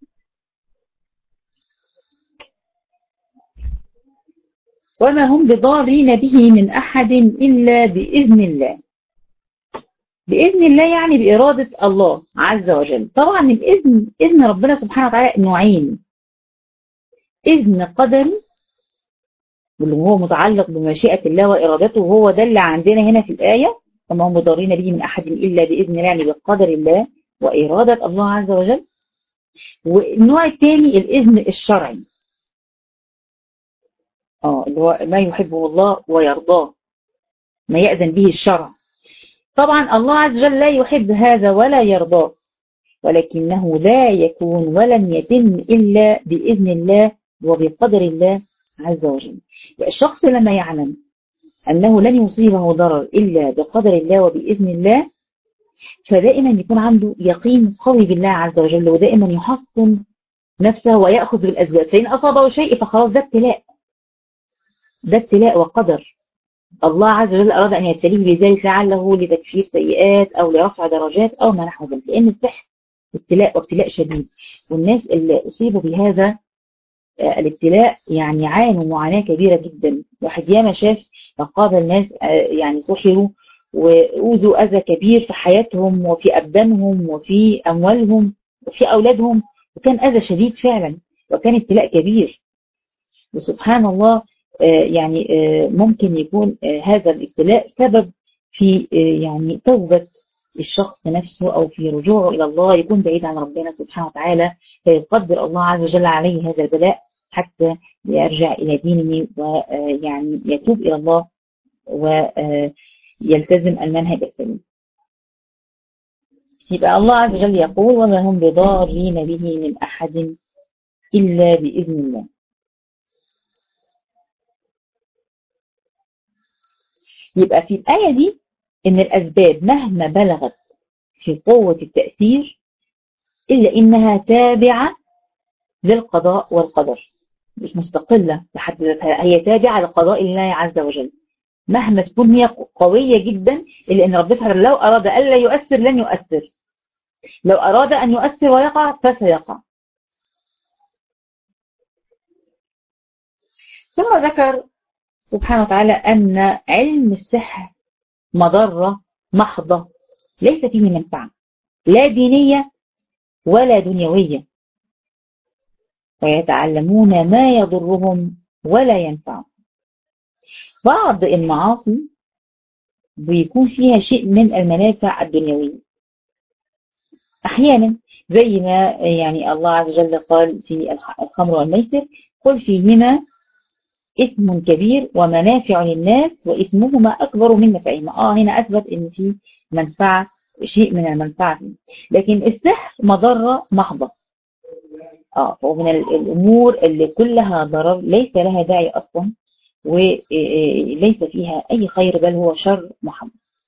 وما هم بضارين به من أحد إلا بإذن الله بإذن الله يعني بإرادة الله عز وجل طبعا الإذن إذن ربنا سبحانه وتعالى نوعين إذن قدري واللي هو متعلق بمشيئة الله وإرادته وهو ده اللي عندنا هنا في الآية وما هم بضارين به من أحد إلا بإذن الله يعني بقدر الله وإرادة الله عز وجل والنوع الثاني الإذن الشرعي اه اللي هو ما يحبه الله ويرضاه ما يأذن به الشرع طبعا الله عز وجل لا يحب هذا ولا يرضاه ولكنه لا يكون ولن يتم إلا بإذن الله وبقدر الله عز وجل الشخص لما يعلم أنه لن يصيبه ضرر إلا بقدر الله وبإذن الله فدائما يكون عنده يقين قوي بالله عز وجل ودائما يحصن نفسه ويأخذ بالأسباب فإن أصابه شيء فخلاص ده ابتلاء ده ابتلاء وقدر الله عز وجل أراد أن يبتليه بذلك لعله لتكفير سيئات أو لرفع درجات أو ما نحو ذلك لأن السحر ابتلاء وابتلاء شديد والناس اللي أصيبوا بهذا الابتلاء يعني عانوا معاناة كبيرة جدا واحد ياما شاف قابل ناس يعني سحروا وأوذوا أذى كبير في حياتهم وفي أبدانهم وفي أموالهم وفي أولادهم وكان أذى شديد فعلا وكان ابتلاء كبير وسبحان الله يعني ممكن يكون هذا الابتلاء سبب في يعني توبة الشخص نفسه أو في رجوعه إلى الله يكون بعيد عن ربنا سبحانه وتعالى فيقدر الله عز وجل عليه هذا البلاء حتى يرجع إلى دينه ويعني يتوب إلى الله ويلتزم المنهج السليم يبقى الله عز وجل يقول وما هم بضارين به من أحد إلا بإذن الله يبقى في الآية دي إن الأسباب مهما بلغت في قوة التأثير إلا إنها تابعة للقضاء والقدر مش مستقلة بحد ذاتها هي تابعة لقضاء الله عز وجل مهما تكون هي قوية جدا إلا إن ربنا سبحانه لو أراد ألا يؤثر لن يؤثر لو أراد أن يؤثر ويقع فسيقع ثم ذكر سبحانه وتعالى أن علم السحر مضرة محضة ليس فيه منفعة لا دينية ولا دنيوية ويتعلمون ما يضرهم ولا ينفعهم بعض المعاصي بيكون فيها شيء من المنافع الدنيوية أحيانا زي ما يعني الله عز وجل قال في الخمر والميسر قل فيهما إثم كبير ومنافع للناس وإثمهما أكبر من نفعهما آه هنا أثبت إن في منفعة شيء من المنفعة فيه لكن السحر مضرة محضة آه ومن الأمور اللي كلها ضرر ليس لها داعي أصلا وليس فيها أي خير بل هو شر محض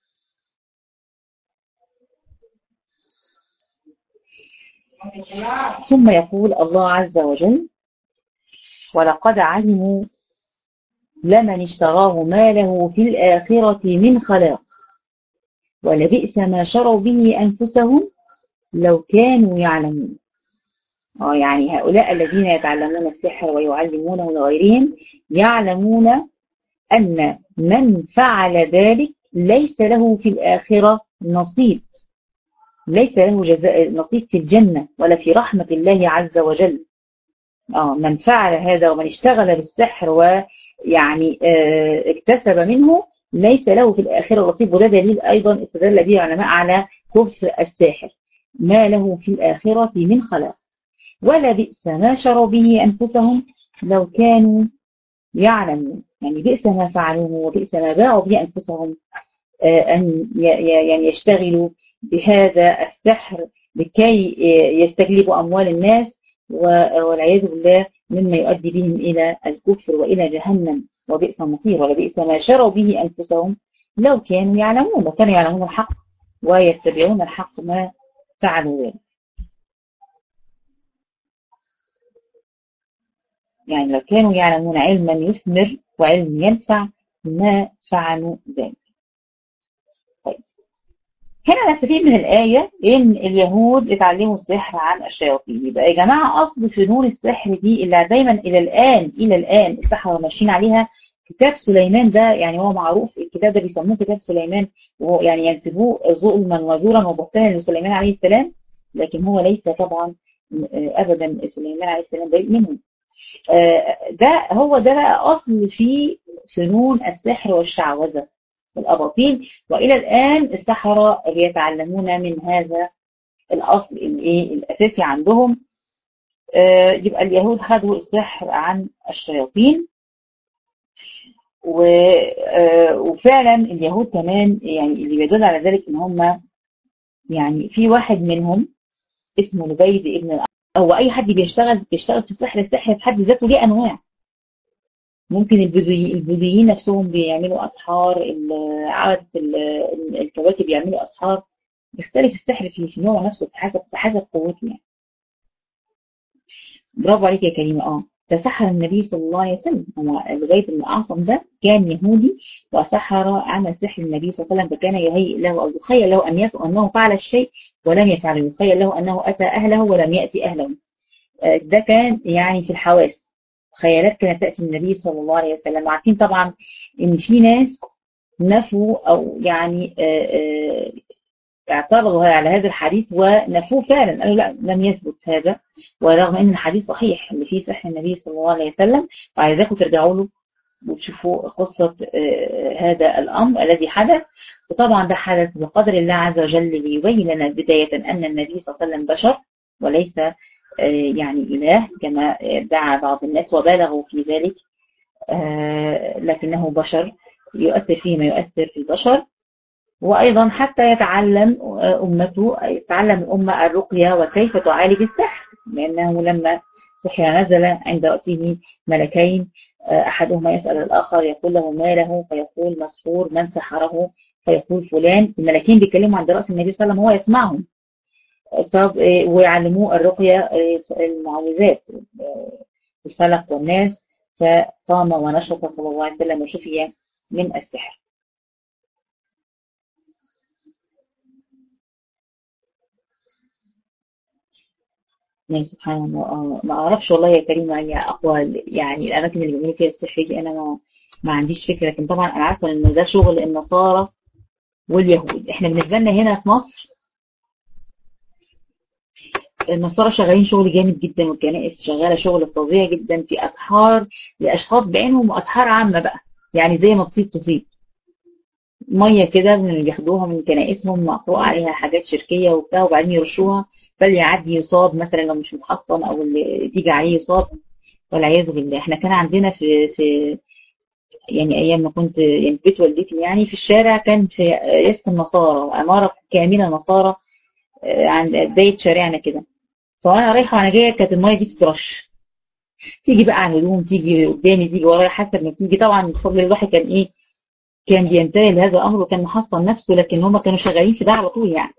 ثم يقول الله عز وجل ولقد علموا لمن اشتراه ما له في الآخرة من خلاق ولبئس ما شروا به أنفسهم لو كانوا يعلمون اه يعني هؤلاء الذين يتعلمون السحر ويعلمونه لغيرهم يعلمون أن من فعل ذلك ليس له في الآخرة نصيب ليس له جزاء نصيب في الجنة ولا في رحمة الله عز وجل اه من فعل هذا ومن اشتغل بالسحر ويعني اه اكتسب منه ليس له في الآخرة نصيب وده دليل أيضا استدل به العلماء على كفر الساحر ما له في الآخرة من خلاق ولا بئس ما شروا به أنفسهم لو كانوا يعلمون يعني بئس ما فعلوه وبئس ما باعوا به أنفسهم اه أن يعني يشتغلوا بهذا السحر لكي يستجلبوا أموال الناس والعياذ بالله مما يؤدي بهم إلى الكفر وإلى جهنم وبئس المصير ولبئس ما شروا به أنفسهم لو كانوا يعلمون لو كانوا يعلمون الحق ويتبعون الحق ما فعلوا ذلك يعني لو كانوا يعلمون علما يثمر وعلم ينفع ما فعلوا ذلك هنا نستفيد من الآية إن اليهود اتعلموا السحر عن الشياطين يبقى يا جماعة أصل فنون السحر دي اللي دايما إلى الآن إلى الآن السحرة ماشيين عليها كتاب سليمان ده يعني هو معروف الكتاب ده بيسموه كتاب سليمان وهو يعني ينسبوه ظلما وزورا وبهتانا لسليمان عليه السلام لكن هو ليس طبعا أبدا سليمان عليه السلام بريء منهم ده هو ده بقى أصل في فنون السحر والشعوذة الأباطيل وإلى الآن السحرة بيتعلمون من هذا الأصل الإيه الأساسي عندهم آه يبقى اليهود خدوا السحر عن الشياطين و آه وفعلا اليهود كمان يعني اللي بيدل على ذلك ان هم يعني في واحد منهم اسمه لبيد ابن هو اي حد بيشتغل بيشتغل في السحر السحر في حد ذاته ليه انواع ممكن البوذيين نفسهم بيعملوا أسحار عادة الكواكب يعملوا أسحار بيختلف السحر في النوع نفسه بحسب بحسب قوته يعني برافو عليك يا كريمة اه تسحر النبي صلى الله عليه وسلم هو لغاية بن الأعصم ده كان يهودي وسحر عمل سحر النبي صلى الله عليه وسلم فكان يهيئ له أو يخيل له أن يفعل أنه فعل الشيء ولم يفعله يخيل له أنه أتى أهله ولم يأتي أهله ده كان يعني في الحواس خيالات كانت تأتي من النبي صلى الله عليه وسلم عارفين طبعا ان في ناس نفوا او يعني اعترضوا على هذا الحديث ونفوه فعلا قالوا لا لم يثبت هذا ورغم ان الحديث صحيح اللي فيه سحر النبي صلى الله عليه وسلم وعايزاكم ترجعوا له وتشوفوا قصة هذا الأمر الذي حدث وطبعا ده حدث بقدر الله عز وجل ليبين لنا بداية أن النبي صلى الله عليه وسلم بشر وليس يعني إله كما ادعى بعض الناس وبالغوا في ذلك لكنه بشر يؤثر فيه ما يؤثر في البشر وأيضا حتى يتعلم أمته يتعلم الأمة الرقية وكيف تعالج السحر لأنه لما السحر نزل عند رأسه ملكين أحدهما يسأل الآخر يقول له ما له فيقول مسحور من سحره فيقول فلان الملكين بيتكلموا عند رأس النبي صلى الله عليه وسلم هو يسمعهم طب ويعلموه الرقية المعوذات الفلق والناس فقام ونشط صلى الله عليه وسلم وشفي من السحر يعني سبحان الله ما اعرفش والله يا كريمه يعني اقوى يعني الاماكن اللي بيعملوا فيها السحر دي انا ما, ما عنديش فكره لكن طبعا انا عارفه ان ده شغل النصارى واليهود احنا بالنسبه لنا هنا في مصر النصارى شغالين شغل جامد جدا والكنائس شغاله شغل فظيع جدا في اسحار لاشخاص بعينهم واسحار عامه بقى يعني زي ما تصيب تصيب ميه كده من اللي بياخدوها من كنائسهم مقروء عليها حاجات شركيه وبتاع وبعدين يرشوها فاللي يصاب مثلا لو مش متحصن او اللي تيجي عليه يصاب والعياذ بالله احنا كان عندنا في في يعني ايام ما كنت يعني بيت والدتي يعني في الشارع كان في يسكن نصارى عماره كامله نصارى عند بدايه شارعنا كده فانا رايحه وانا جايه كانت الميه دي تترش تيجي بقى على الهدوم تيجي قدامي تيجي ورايا حسب ما تيجي طبعا بفضل الواحد كان ايه كان بينتهي لهذا الامر وكان محصن نفسه لكن هم كانوا شغالين في ده على طول يعني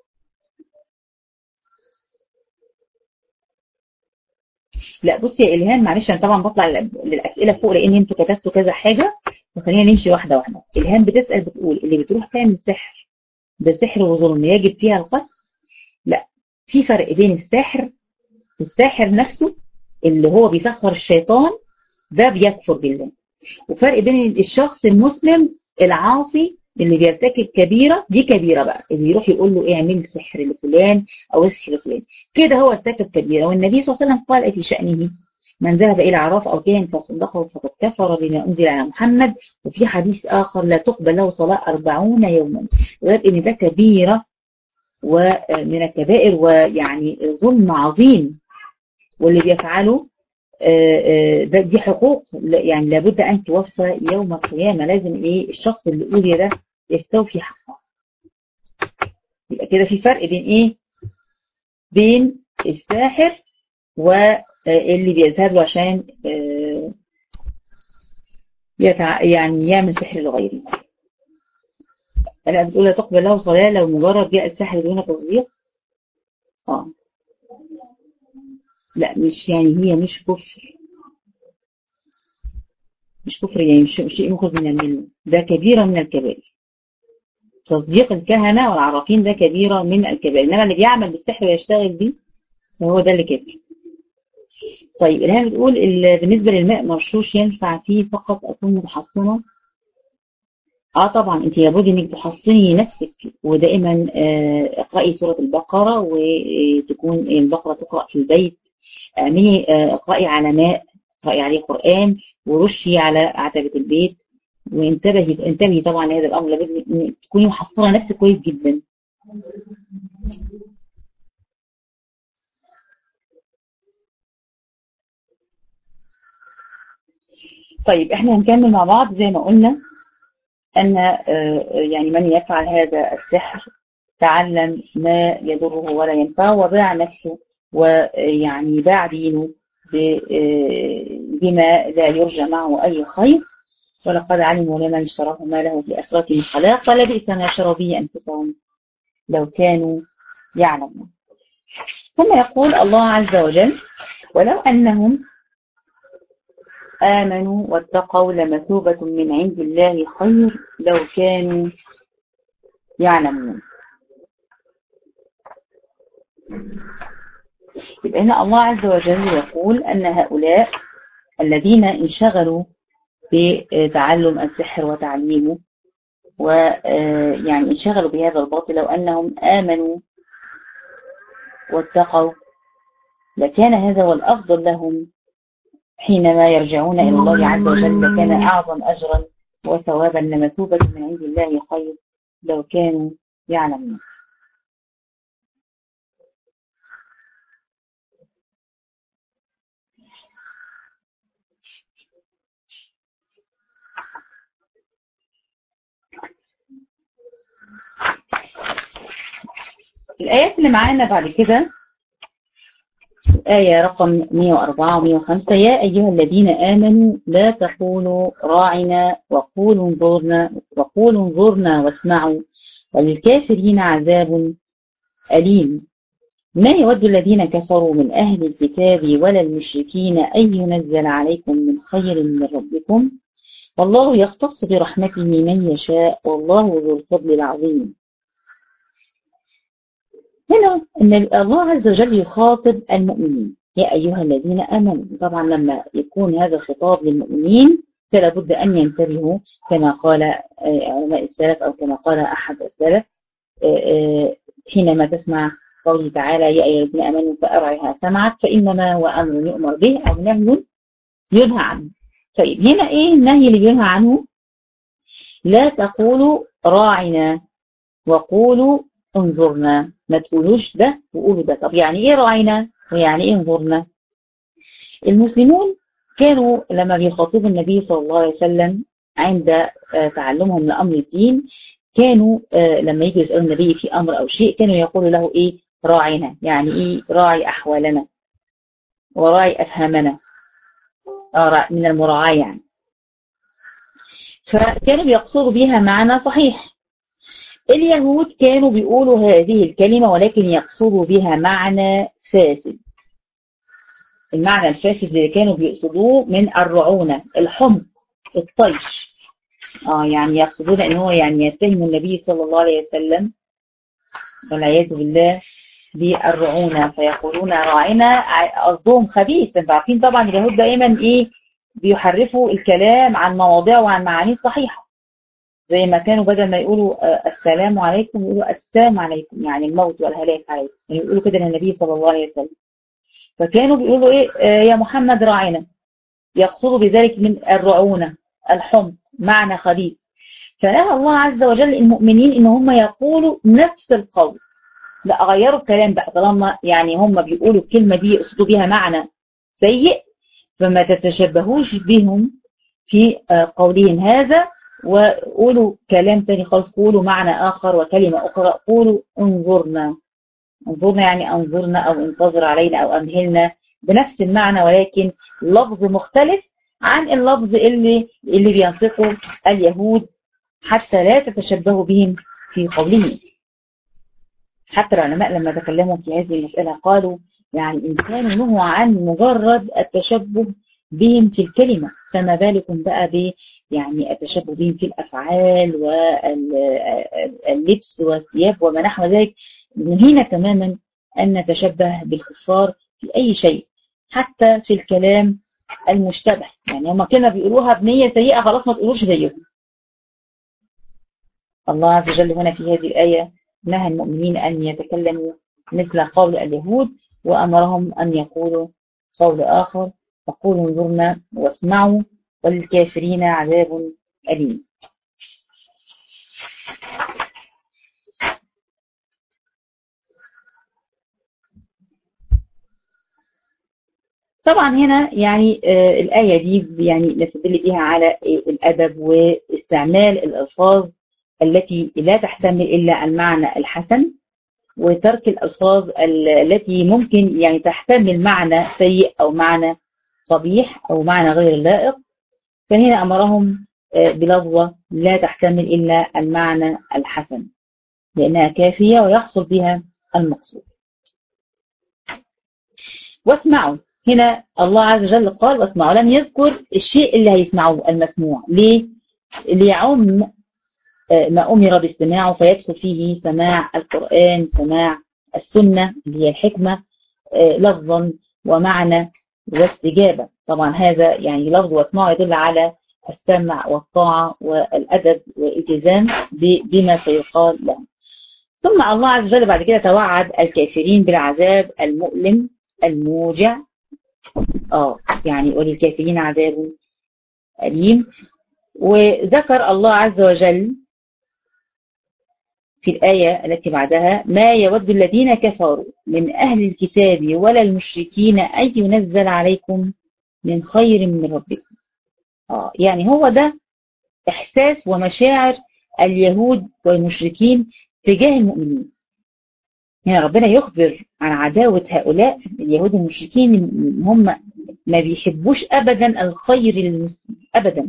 لا بصي يا الهام معلش انا طبعا بطلع للاسئله فوق لان انتوا كتبتوا كذا حاجه وخلينا نمشي واحده واحده الهام بتسال بتقول اللي بتروح تعمل سحر ده سحر وظلم يجب فيها القتل لا في فرق بين الساحر الساحر نفسه اللي هو بيسخر الشيطان ده بيكفر بالله وفرق بين الشخص المسلم العاصي اللي بيرتكب كبيرة دي كبيرة بقى اللي يروح يقول له اعمل سحر لفلان او اسحر لفلان كده هو ارتكب كبيرة والنبي صلى الله عليه وسلم قال في شأنه من ذهب إلى عراف أو كاهن فصدقه فقد كفر بما أنزل على محمد وفي حديث آخر لا تقبل له صلاة أربعون يوما غير إن ده كبيرة ومن الكبائر ويعني ظلم عظيم واللي بيفعله ده دي حقوق يعني لابد ان توفى يوم القيامه لازم ايه الشخص اللي قولي ده يستوفي حقه يبقى كده في فرق بين ايه بين الساحر واللي بيذهب له عشان يتع... يعني يعمل سحر لغيره لا بتقول لا تقبل له صلاه لو مجرد جاء الساحر دون تصديق اه لا مش يعني هي مش كفر مش كفر يعني مش شيء مخرج من المله ده كبيرة من الكبائر تصديق الكهنة والعرافين ده كبيرة من الكبائر انما اللي بيعمل بالسحر ويشتغل بيه فهو ده اللي كبير طيب الهام بتقول بالنسبة للماء مرشوش ينفع فيه فقط أكون متحصنة اه طبعا انت لابد انك تحصني نفسك ودائما آه اقرأي سورة البقرة وتكون البقرة تقرأ في البيت اعملي اقرأي على ماء اقرأي عليه قرآن ورشي على عتبة البيت وانتبهي انتبهي طبعا لهذا الامر لابد ان تكوني محصنه نفسك كويس جدا طيب احنا هنكمل مع بعض زي ما قلنا ان يعني من يفعل هذا السحر تعلم ما يضره ولا ينفعه وباع نفسه ويعني باع دينه بما لا يرجى معه أي خير ولقد علموا لمن اشتراه ما له في الآخرة من خلاق لبئس ما شروا به أنفسهم لو كانوا يعلمون ثم يقول الله عز وجل ولو أنهم آمنوا واتقوا لمثوبة من عند الله خير لو كانوا يعلمون يبقى هنا الله عز وجل يقول أن هؤلاء الذين انشغلوا بتعلم السحر وتعليمه ويعني انشغلوا بهذا الباطل لو أنهم آمنوا واتقوا لكان هذا هو الأفضل لهم حينما يرجعون إلى الله عز وجل لكان أعظم أجرا وثوابا لمثوبة من عند الله خير لو كانوا يعلمون الآيات اللي معانا بعد كده الآية رقم 104 و 105 يا أيها الذين آمنوا لا تقولوا راعنا وقولوا انظرنا وقولوا انظرنا واسمعوا وللكافرين عذاب أليم ما يود الذين كفروا من أهل الكتاب ولا المشركين أن ينزل عليكم من خير من ربكم والله يختص برحمته من يشاء والله ذو الفضل العظيم هنا ان الله عز وجل يخاطب المؤمنين يا ايها الذين امنوا طبعا لما يكون هذا خطاب للمؤمنين فلا بد ان ينتبهوا كما قال علماء السلف او كما قال احد السلف حينما تسمع قوله تعالى يا ايها الذين امنوا فارعها سمعك فانما هو امر يؤمر به او نهي ينهى عنه طيب هنا ايه النهي اللي بينهى عنه لا تقولوا راعنا وقولوا انظرنا ما تقولوش ده وقولوا ده طب يعني ايه راعنا ويعني ايه انظرنا المسلمون كانوا لما بيخاطبوا النبي صلى الله عليه وسلم عند تعلمهم لامر الدين كانوا لما يجوا يسالوا النبي في امر او شيء كانوا يقولوا له ايه راعنا يعني ايه راعي احوالنا وراعي افهامنا من المراعاة يعني فكانوا بيقصدوا بها معنى صحيح اليهود كانوا بيقولوا هذه الكلمة ولكن يقصدوا بها معنى فاسد المعنى الفاسد اللي كانوا بيقصدوه من الرعونة الحمق الطيش اه يعني يقصدون ان هو يعني يتهم النبي صلى الله عليه وسلم والعياذ بالله بالرعونة فيقولون راعنا قصدهم خبيث انتوا عارفين طبعا اليهود دائما ايه بيحرفوا الكلام عن مواضيع وعن معانيه صحيحة زي ما كانوا بدل ما يقولوا السلام عليكم يقولوا السلام عليكم يعني الموت والهلاك عليكم يعني يقولوا كده للنبي صلى الله عليه وسلم فكانوا بيقولوا ايه يا محمد راعنا يقصدوا بذلك من الرعونة الحمق معنى خبيث فنهى الله عز وجل المؤمنين ان هم يقولوا نفس القول لا غيروا الكلام بقى طالما يعني هم بيقولوا الكلمة دي يقصدوا بيها معنى سيء فما تتشبهوش بهم في قولهم هذا وقولوا كلام تاني خالص قولوا معنى آخر وكلمة أخرى قولوا انظرنا انظرنا يعني انظرنا أو انتظر علينا أو أمهلنا بنفس المعنى ولكن لفظ مختلف عن اللفظ اللي اللي بينطقه اليهود حتى لا تتشبهوا بهم في قولهم حتى العلماء لما تكلموا في هذه المسألة قالوا يعني إن كانوا نهوا عن مجرد التشبه بهم في الكلمة فما بالكم بقى ب يعني التشبه بهم في الأفعال واللبس والثياب وما نحو ذلك نهينا تماما أن نتشبه بالكفار في أي شيء حتى في الكلام المشتبه يعني هم كلمة بيقولوها بنية سيئة خلاص ما تقولوش زيهم الله عز وجل هنا في هذه الآية نهى المؤمنين أن يتكلموا مثل قول اليهود وأمرهم أن يقولوا قول آخر فقولوا انظرنا واسمعوا وللكافرين عذاب أليم طبعا هنا يعني آه الآية دي يعني نستدل بها على الأدب واستعمال الألفاظ التي لا تحتمل إلا المعنى الحسن وترك الألفاظ التي ممكن يعني تحتمل معنى سيء أو معنى قبيح أو معنى غير لائق فهنا أمرهم بلفظة لا تحتمل إلا المعنى الحسن لأنها كافية ويحصل بها المقصود واسمعوا هنا الله عز وجل قال واسمعوا لم يذكر الشيء اللي هيسمعوه المسموع ليه؟ ليعم ما أمر باستماعه فيدخل فيه سماع القرآن سماع السنة اللي هي الحكمة لفظا ومعنى واستجابة طبعا هذا يعني لفظ واسمعه يدل على السمع والطاعة والأدب والالتزام بما سيقال لهم ثم الله عز وجل بعد كده توعد الكافرين بالعذاب المؤلم الموجع اه يعني وللكافرين عذاب أليم وذكر الله عز وجل في الآية التي بعدها ما يود الذين كفروا من أهل الكتاب ولا المشركين أن ينزل عليكم من خير من ربكم آه يعني هو ده إحساس ومشاعر اليهود والمشركين تجاه المؤمنين يعني ربنا يخبر عن عداوة هؤلاء اليهود المشركين إن هم ما بيحبوش أبدا الخير للمسلم أبدا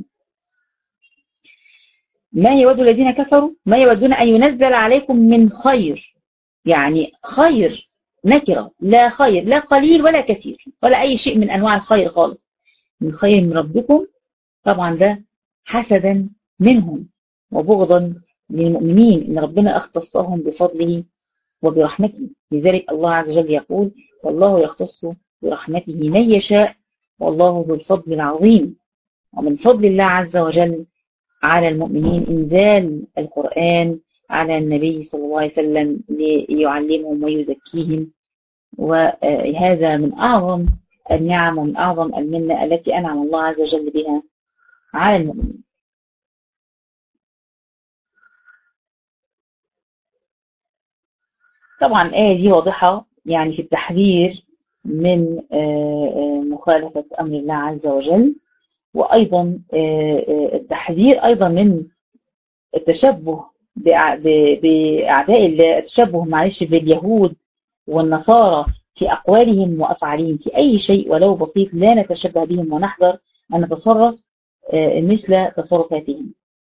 ما يود الذين كفروا ما يودون أن ينزل عليكم من خير يعني خير نكرة لا خير لا قليل ولا كثير ولا أي شيء من أنواع الخير خالص من خير من ربكم طبعا ده حسدا منهم وبغضا للمؤمنين إن ربنا اختصهم بفضله وبرحمته لذلك الله عز وجل يقول والله يختص برحمته من يشاء والله ذو الفضل العظيم ومن فضل الله عز وجل على المؤمنين إنزال القرآن على النبي صلى الله عليه وسلم ليعلمهم ويزكيهم وهذا من أعظم النعم ومن أعظم المنة التي أنعم الله عز وجل بها على المؤمنين طبعا الآية دي واضحة يعني في التحذير من مخالفة أمر الله عز وجل وأيضا التحذير أيضا من التشبه بأعداء الله التشبه معلش باليهود والنصارى في أقوالهم وأفعالهم في أي شيء ولو بسيط لا نتشبه بهم ونحذر أن نتصرف مثل تصرفاتهم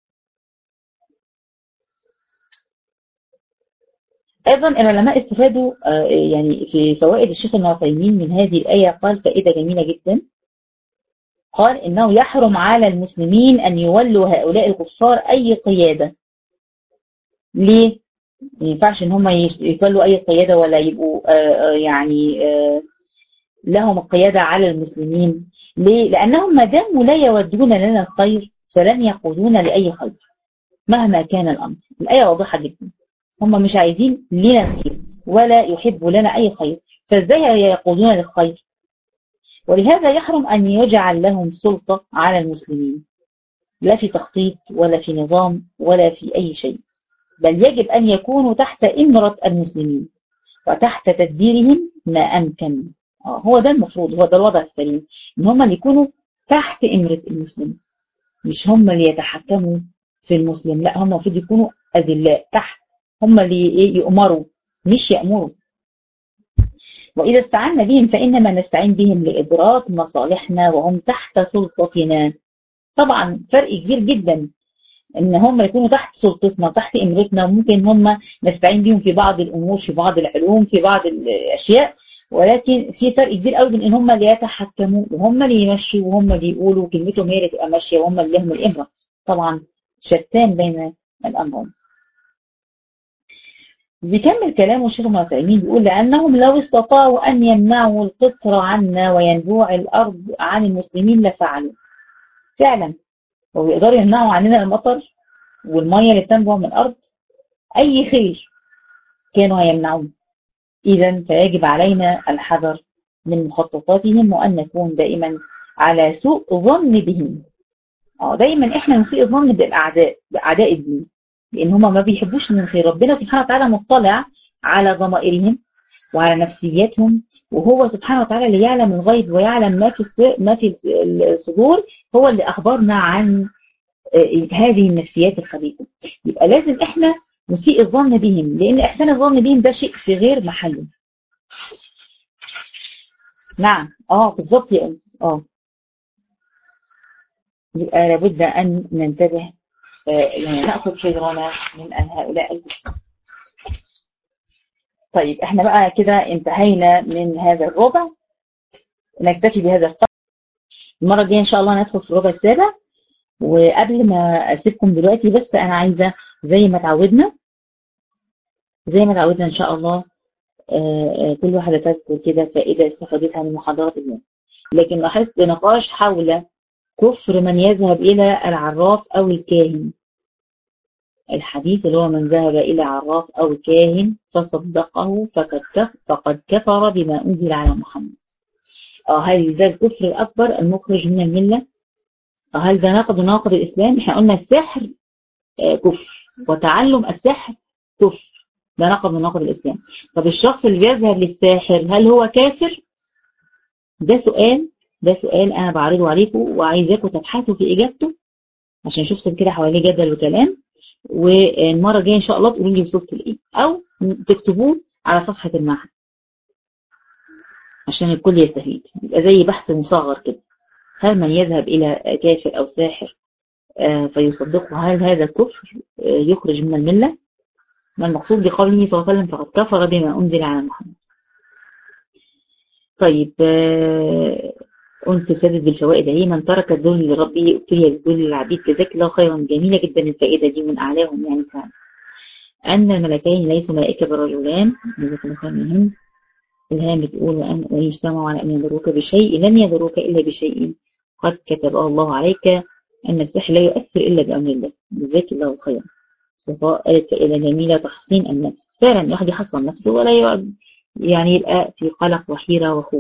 أيضا العلماء استفادوا يعني في فوائد الشيخ ابن عثيمين من هذه الآية قال فائدة جميلة جدا قال إنه يحرم على المسلمين أن يولوا هؤلاء الكفار أي قيادة ليه؟ ما ينفعش إن هم يولوا أي قيادة ولا يبقوا يعني لهم القيادة على المسلمين ليه؟ لأنهم ما داموا لا يودون لنا الخير فلن يقودون لأي خير مهما كان الأمر الآية واضحة جدا هم مش عايزين لنا الخير ولا يحبوا لنا أي خير فازاي يقودون للخير ولهذا يحرم أن يجعل لهم سلطة على المسلمين لا في تخطيط ولا في نظام ولا في أي شيء بل يجب أن يكونوا تحت إمرة المسلمين وتحت تدبيرهم ما أمكن هو ده المفروض هو ده الوضع السليم إن هم اللي يكونوا تحت إمرة المسلم مش هم اللي يتحكموا في المسلم لا هم المفروض يكونوا أذلاء تحت هم اللي يؤمروا مش يأمروا وإذا استعنا بهم فإنما نستعين بهم لإدراك مصالحنا وهم تحت سلطتنا طبعا فرق كبير جدا ان هم يكونوا تحت سلطتنا تحت امرتنا ممكن هم نستعين بهم في بعض الامور في بعض العلوم في بعض الاشياء ولكن في فرق كبير قوي بين ان هم اللي يتحكموا وهم اللي يمشوا وهم اللي يقولوا كلمتهم هي اللي تبقى ماشيه وهم اللي لهم الامره طبعا شتان بين الامرين بيكمل كلامه الشيخ ابن عثيمين بيقول لأنهم لو استطاعوا أن يمنعوا القطر عنا وينبوع الأرض عن المسلمين لفعلوا فعلا لو يقدروا يمنعوا عننا المطر والمية اللي بتنبع من الأرض أي خير كانوا هيمنعوه إذا فيجب علينا الحذر من مخططاتهم وأن نكون دائما على سوء ظن بهم اه دايما احنا نسيء الظن بالاعداء باعداء الدين لان هم ما بيحبوش من الخير ربنا سبحانه وتعالى مطلع على ضمائرهم وعلى نفسياتهم وهو سبحانه وتعالى اللي يعلم الغيب ويعلم ما في ما في الصدور هو اللي اخبرنا عن هذه النفسيات الخبيثه يبقى لازم احنا نسيء الظن بهم لان احسان الظن بهم ده شيء في غير محله نعم اه بالظبط يا أم. اه يبقى لابد ان ننتبه يعني ناخذ حذرنا من هؤلاء طيب احنا بقى كده انتهينا من هذا الربع نكتفي بهذا القدر المره الجايه ان شاء الله ندخل في الربع السابع وقبل ما اسيبكم دلوقتي بس انا عايزه زي ما اتعودنا زي ما اتعودنا ان شاء الله كل واحده تذكر كده فائده استفادتها من محاضره اليوم لكن لاحظت نقاش حول كفر من يذهب الى العراف او الكاهن الحديث اللي هو من ذهب إلى عراف أو كاهن فصدقه فقد كفر, فقد كفر بما أنزل على محمد أه هل ذا الكفر الأكبر المخرج من الملة أه هل ده ناقض ناقض الإسلام إحنا قلنا السحر آه كفر وتعلم السحر كفر ده ناقض من ناقض الإسلام طب الشخص اللي بيذهب للساحر هل هو كافر ده سؤال ده سؤال أنا بعرضه عليكم وعايزاكم تبحثوا في إجابته عشان شفتم كده حواليه جدل وكلام والمره الجايه ان شاء الله تقولوا لي وصلتوا لايه او تكتبوه على صفحه المعهد عشان الكل يستفيد يبقى زي بحث مصغر كده هل من يذهب إلى كافر أو ساحر فيصدقه هل هذا الكفر يخرج من الملة ما المقصود بقوله صلى الله عليه وسلم فقد كفر بما أنزل على محمد طيب أنت ابتدت بالفوائد هي من ترك الذل لربه ابتلي بالذل للعبيد جزاك الله خيرا جميلة جدا الفائدة دي من أعلاهم يعني فعلا أن الملكين ليسوا ملائكة برجلان جزاك الله خيرا منهم الهام بتقول وأن ويجتمعوا على أن يضروك بشيء لن يضروك إلا بشيء قد كتبه الله عليك أن السحر لا يؤثر إلا بأمر الله جزاك الله خيرا صفاء قالت فإلى جميلة تحصين النفس فعلا الواحد يحصن نفسه ولا يقعد يعني يبقى في قلق وحيرة وخوف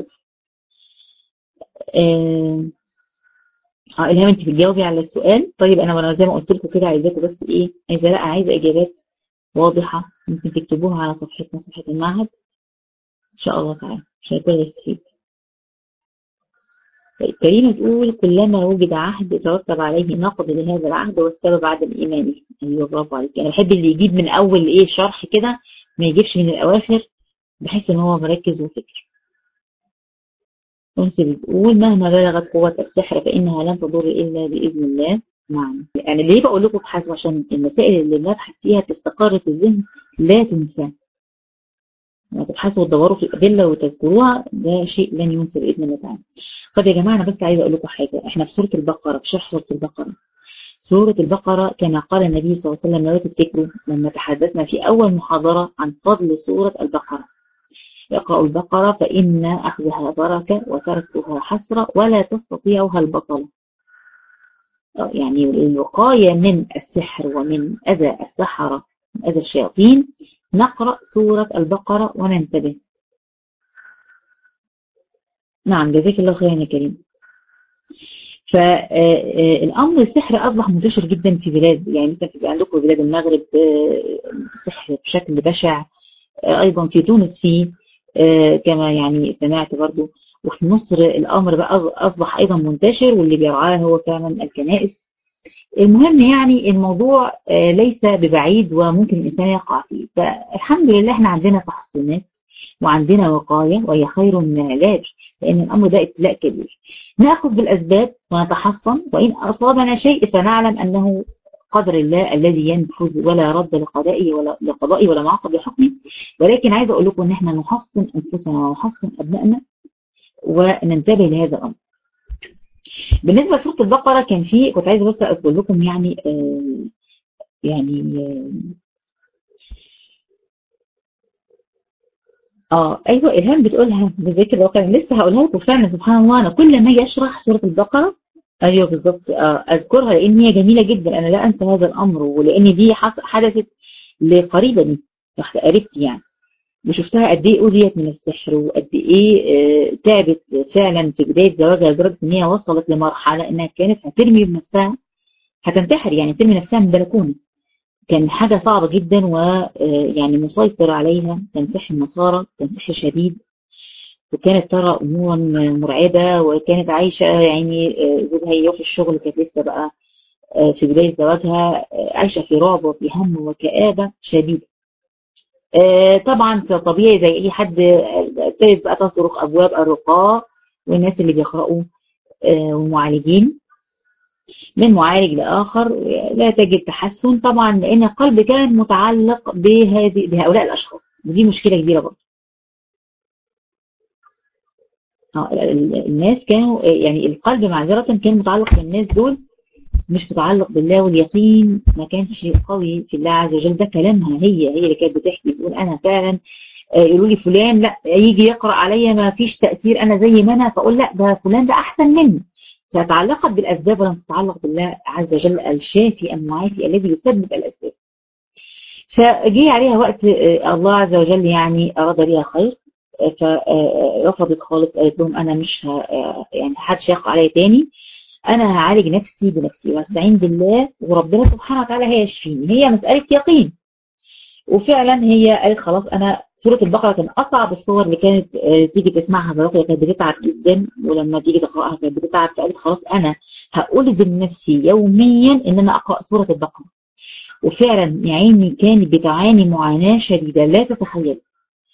آه إلهام أنت بتجاوبي على السؤال طيب أنا وانا زي ما قلت لكم كده عايزاكم بس إيه عايزة لا عايزة إجابات واضحة ممكن تكتبوها على صفحتنا صفحة المعهد إن شاء الله تعالى عشان الكل يستفيد طيب كريمة تقول كلما وجد عهد ترتب عليه نقد لهذا العهد والسبب عدم إيمانه أيوه برافو عليك أنا بحب اللي يجيب من أول إيه شرح كده ما يجيبش من الأواخر بحيث إن هو مركز وفكر أنثى بتقول مهما بلغت قوة السحر فإنها لن تضر إلا بإذن الله نعم يعني ليه بقول لكم ابحثوا عشان المسائل اللي بنبحث فيها تستقر في الذهن لا تنسى لما تبحثوا وتدوروا في الأدلة وتذكروها ده شيء لن ينسى بإذن الله تعالى. طب يا جماعة أنا بس عايزة أقول لكم حاجة، إحنا في سورة البقرة في شرح سورة البقرة. سورة البقرة كما قال النبي صلى الله عليه وسلم لو تفتكروا لما تحدثنا في أول محاضرة عن فضل سورة البقرة. اقرأوا البقرة فإن أخذها بركة وتركها حسرة ولا تستطيعها البطلة. يعني الوقاية من السحر ومن أذى السحرة من أذى الشياطين نقرأ سورة البقرة وننتبه نعم جزاك الله خيرا يا كريم فالأمر السحر أصبح منتشر جدا في بلاد يعني مثلا في عندكم بلاد المغرب سحر بشكل بشع أيضا في تونس في كما يعني سمعت برضو وفي مصر الأمر بقى أصبح أيضا منتشر واللي بيرعاه هو فعلا الكنائس المهم يعني الموضوع ليس ببعيد وممكن الإنسان يقع فيه فالحمد لله احنا عندنا تحصينات وعندنا وقاية وهي خير من العلاج لأن الأمر ده ابتلاء كبير نأخذ بالأسباب ونتحصن وإن أصابنا شيء فنعلم أنه قدر الله الذي ينفذ ولا رد لقضائه ولا لقضائه ولا معقب لحكمه ولكن عايز أقول لكم إن احنا نحصن أنفسنا ونحصن أبنائنا وننتبه لهذا الأمر بالنسبه لسوره البقره كان في كنت عايزه بس اذكر لكم يعني آه يعني اه, آه ايوه الهام بتقولها بذكر الواقع لسه هقولها لكم فعلا سبحان الله انا كل ما اجي اشرح سوره البقره ايوه بالظبط آه اذكرها لان هي جميله جدا انا لا انسى هذا الامر ولان دي حدثت لقريبه واحده قريبتي يعني وشفتها قد ايه اذيت من السحر وقد ايه تعبت فعلا في بدايه زواجها لدرجه ان هي وصلت لمرحله انها كانت هترمي بنفسها هتنتحر يعني ترمي نفسها من بلكونه كان حاجه صعبه جدا ويعني مسيطر عليها كان سحر النصارى كان سحر شديد وكانت ترى امورا مرعبه وكانت عايشه يعني زوجها يروح الشغل كانت لسه بقى في بدايه زواجها عايشه في رعب وفي هم وكآبه شديده آه طبعا طبيعي زي اي حد ابتدت بقى تطرق ابواب الرقاء والناس اللي بيقرأوا آه ومعالجين من معالج لاخر لا تجد تحسن طبعا لان القلب كان متعلق بهذه بهؤلاء الاشخاص ودي مشكله كبيره برضه آه الناس كانوا يعني القلب معذره كان متعلق بالناس دول مش متعلق بالله واليقين ما كانش قوي في الله عز وجل ده كلامها هي هي اللي كانت بتحكي بتقول انا فعلا يقولوا لي فلان لا يجي يقرا عليا ما فيش تاثير انا زي ما انا فاقول لا ده فلان ده احسن مني فتعلقت بالاسباب ولم تتعلق بالله عز وجل الشافي المعافي الذي يسبب الاسباب فجي عليها وقت الله عز وجل يعني اراد ليها خير فرفضت خالص قالت لهم انا مش يعني محدش يقع عليا تاني انا هعالج نفسي بنفسي واستعين بالله وربنا سبحانه وتعالى هيشفيني هي مساله يقين وفعلا هي قالت خلاص انا سوره البقره كان اصعب الصور اللي كانت تيجي تسمعها برقيه كانت بتتعب جدا ولما تيجي تقراها كانت بتتعب فقالت خلاص انا الزم نفسي يوميا ان انا اقرا سوره البقره وفعلا يا عيني كانت بتعاني معاناه شديده لا تتخيل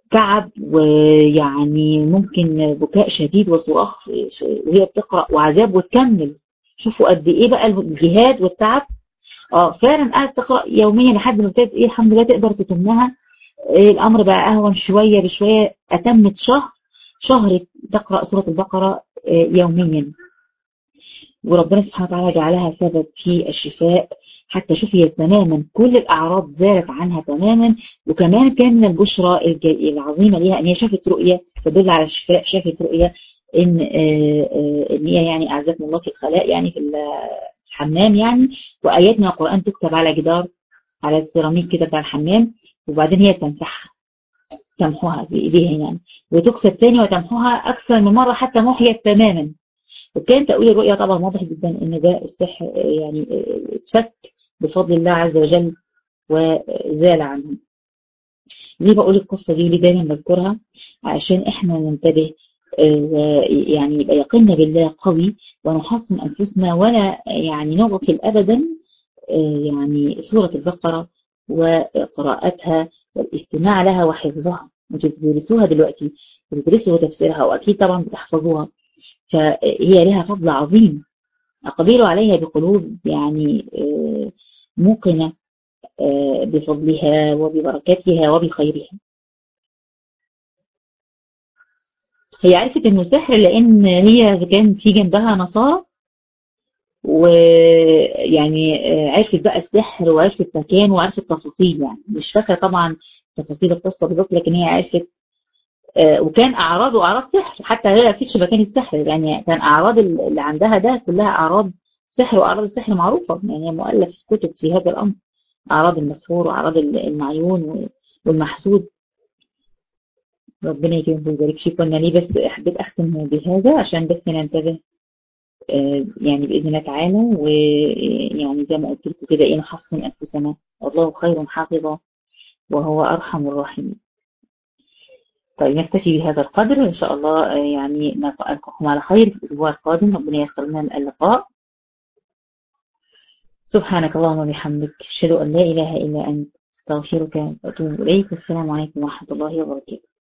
تعب ويعني ممكن بكاء شديد وصراخ وهي بتقرأ وعذاب وتكمل شوفوا قد ايه بقى الجهاد والتعب اه فعلا قاعد تقرأ يوميا لحد ما ابتدت ايه الحمد لله تقدر تتمها إيه الامر بقى اهون شوية بشوية اتمت شهر شهر تقرأ سورة البقرة إيه يوميا وربنا سبحانه وتعالى جعلها سبب في الشفاء حتى شفيت تماما كل الأعراض زالت عنها تماما وكمان كان من البشرى العظيمة ليها أن هي شافت رؤية تدل على الشفاء شافت رؤية إن إن هي يعني أعزكم الله في الخلاء يعني في الحمام يعني وآيات من القرآن تكتب على جدار على السيراميك كده بتاع الحمام وبعدين هي تمسحها تمحوها بإيديها يعني وتكتب تاني وتمحوها أكثر من مرة حتى محيت تماما وكان تأويل الرؤيا طبعا واضح جدا ان ده السحر يعني اتفك بفضل الله عز وجل وزال عنه ليه بقول القصة دي وليه دايما بذكرها عشان احنا ننتبه يعني يبقى يقيننا بالله قوي ونحصن انفسنا ولا يعني نغفل ابدا يعني سورة البقرة وقراءتها والاستماع لها وحفظها انتوا بتدرسوها دلوقتي بتدرسوا تفسيرها واكيد طبعا بتحفظوها فهي لها فضل عظيم أقبل عليها بقلوب يعني موقنة بفضلها وببركتها وبخيرها هي عرفت انه سحر لان هي كان في جنبها نصارى ويعني عرفت بقى السحر وعرفت مكانه وعرفت تفاصيل يعني مش فاكره طبعا تفاصيل القصه بالظبط لكن هي عرفت وكان اعراضه اعراض سحر حتى هي عرفتش مكان السحر يعني كان اعراض اللي عندها ده كلها اعراض سحر واعراض السحر معروفه يعني هي مؤلف كتب في هذا الامر اعراض المسحور واعراض المعيون والمحسود ربنا يكرمك ويبارك فيك وانا ليه بس حبيت اختم بهذا عشان بس ننتبه يعني باذن الله تعالى ويعني زي ما قلت لكم كده ايه نحصن انفسنا والله خير حافظا وهو ارحم الراحمين طيب نكتفي بهذا القدر إن شاء الله يعني نلقاكم على خير في الأسبوع القادم ربنا ييسر لنا اللقاء سبحانك اللهم وبحمدك أشهد أن لا إله إلا أنت أستغفرك وأتوب إليك والسلام عليكم ورحمة الله وبركاته